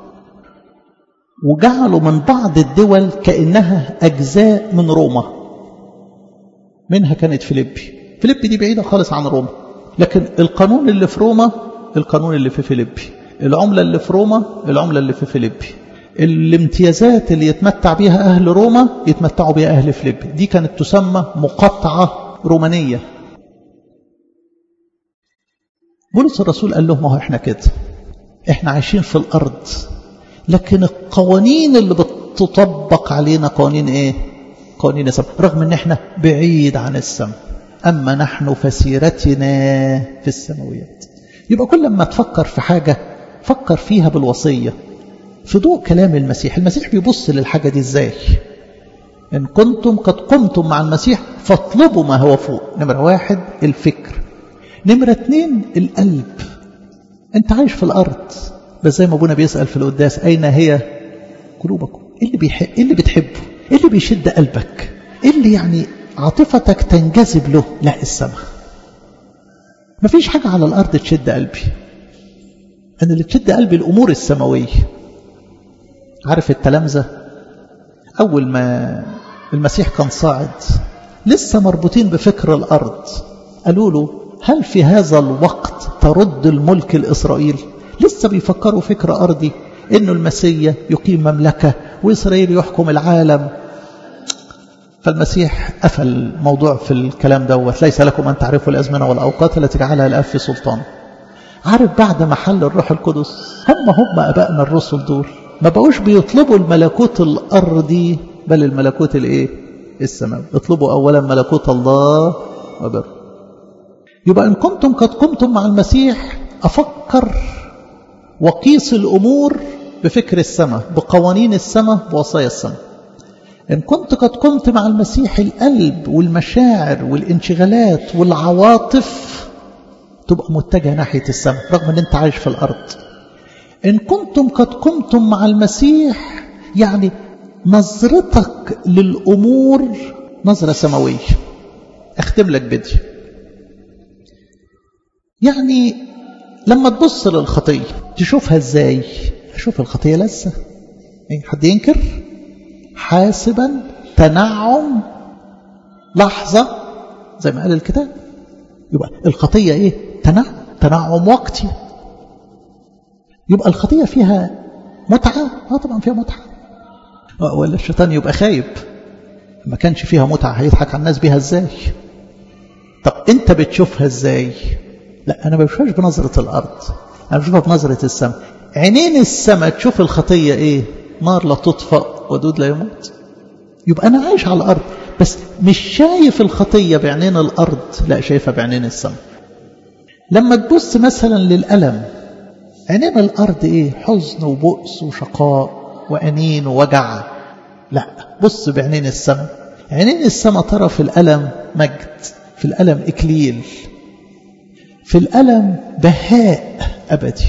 Speaker 1: وجعلوا من بعض الدول كأنها أجزاء من روما منها كانت فيليبي فيليبي دي بعيدة خالص عن روما لكن القانون اللي في روما القانون اللي في فيليبي العملة اللي في روما العملة اللي في فيليبي الامتيازات اللي يتمتع بها أهل روما يتمتعوا بها أهل فيليبي دي كانت تسمى مقاطعة رومانية بولس الرسول قال لهم اهو احنا كده احنا عايشين في الأرض لكن القوانين اللي بتطبق علينا قوانين ايه قوانين السماء رغم ان احنا بعيد عن السماء اما نحن فسيرتنا في السماويات يبقى كل ما تفكر في حاجة فكر فيها بالوصية في ضوء كلام المسيح المسيح بيبص للحاجة دي ازاي إن كنتم قد قمتم مع المسيح فاطلبوا ما هو فوق نمرة واحد الفكر نمرة اتنين القلب انت عايش في الأرض بس زي ما ابونا بيسأل في القداس أين هي قلوبكم إيه اللي, بيحب إيه اللي بتحبه إيه اللي بيشد قلبك إيه اللي يعني عاطفتك تنجذب له لا السماء مفيش حاجة على الأرض تشد قلبي أنا اللي تشد قلبي الأمور السماوية عارف التلامذة أول ما المسيح كان صاعد لسه مربوطين بفكر الأرض قالوا له هل في هذا الوقت ترد الملك الإسرائيل لسه بيفكروا فكر أرضي إنه المسيح يقيم مملكة وإسرائيل يحكم العالم فالمسيح قفل الموضوع في الكلام دوت ليس لكم أن تعرفوا الأزمنة والأوقات التي جعلها الأب في سلطان عارف بعد ما حل الروح القدس هم هم أبائنا الرسل دول ما بقوش بيطلبوا الملكوت الأرضي بل الملكوت الإيه السماوي اطلبوا أولا ملكوت الله وبر يبقى إن كنتم قد قمتم مع المسيح أفكر وقيس الأمور بفكر السماء بقوانين السماء بوصايا السماء إن كنت قد قمت مع المسيح القلب والمشاعر والانشغالات والعواطف تبقى متجه ناحية السماء رغم أن أنت عايش في الأرض إن كنتم قد قمتم مع المسيح يعني نظرتك للأمور نظرة سماوية أختم لك بدي يعني لما تبص للخطية تشوفها ازاي اشوف الخطية لسه ايه حد ينكر حاسبا تنعم لحظة زي ما قال الكتاب يبقى الخطية ايه تنعم تنعم وقتي يبقى الخطية فيها متعة اه طبعا فيها متعة ولا الشيطان يبقى خايب ما كانش فيها متعة هيضحك على الناس بيها ازاي طب انت بتشوفها ازاي لا انا ما بشوفهاش بنظرة الارض انا بشوفها بنظرة السماء عينين السماء تشوف الخطية ايه نار لا تطفأ ودود لا يموت يبقى انا عايش على الارض بس مش شايف الخطية بعينين الارض لا شايفها بعينين السماء لما تبص مثلا للألم عينين الارض ايه حزن وبؤس وشقاء وأنين ووجع لا بص بعينين السماء عينين السماء ترى في الألم مجد في الألم إكليل في الألم بهاء أبدي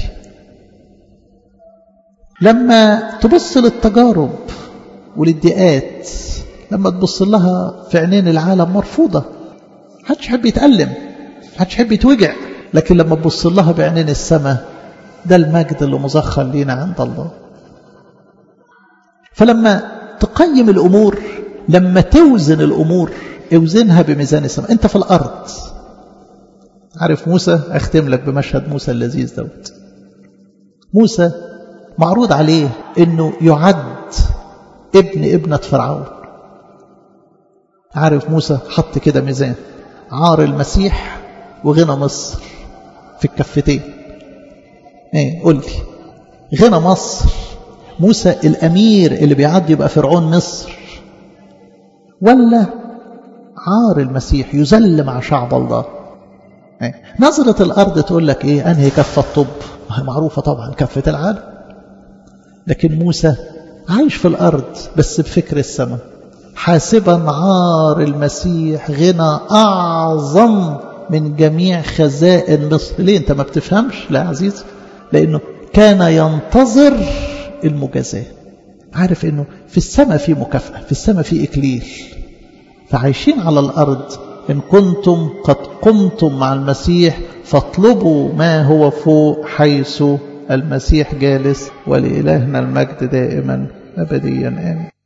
Speaker 1: لما تبص للتجارب وللضيقات لما تبص لها في عينين العالم مرفوضة محدش يحب يتألم محدش يحب يتوجع لكن لما تبص لها بعينين السماء ده المجد اللي مزخر لينا عند الله فلما تقيم الأمور لما توزن الأمور اوزنها بميزان السماء انت في الأرض عارف موسى اختم لك بمشهد موسى اللذيذ دوت موسى معروض عليه انه يعد ابن ابنة فرعون عارف موسى حط كده ميزان عار المسيح وغنى مصر في الكفتين ايه قول لي غنى مصر موسى الامير اللي بيعدي يبقى فرعون مصر ولا عار المسيح يذل مع شعب الله ايه؟ نظرة الأرض تقول لك إيه أنهي كفة الطب معروفة طبعا كفة العالم لكن موسى عايش في الأرض بس بفكر السماء حاسبا عار المسيح غنى أعظم من جميع خزائن مصر ليه أنت ما بتفهمش لا عزيز لأنه كان ينتظر المجازاة عارف أنه في السماء في مكافأة في السماء في إكليل فعايشين على الأرض إن كنتم قد قمتم مع المسيح فاطلبوا ما هو فوق حيث المسيح جالس ولإلهنا المجد دائما أبديا آمين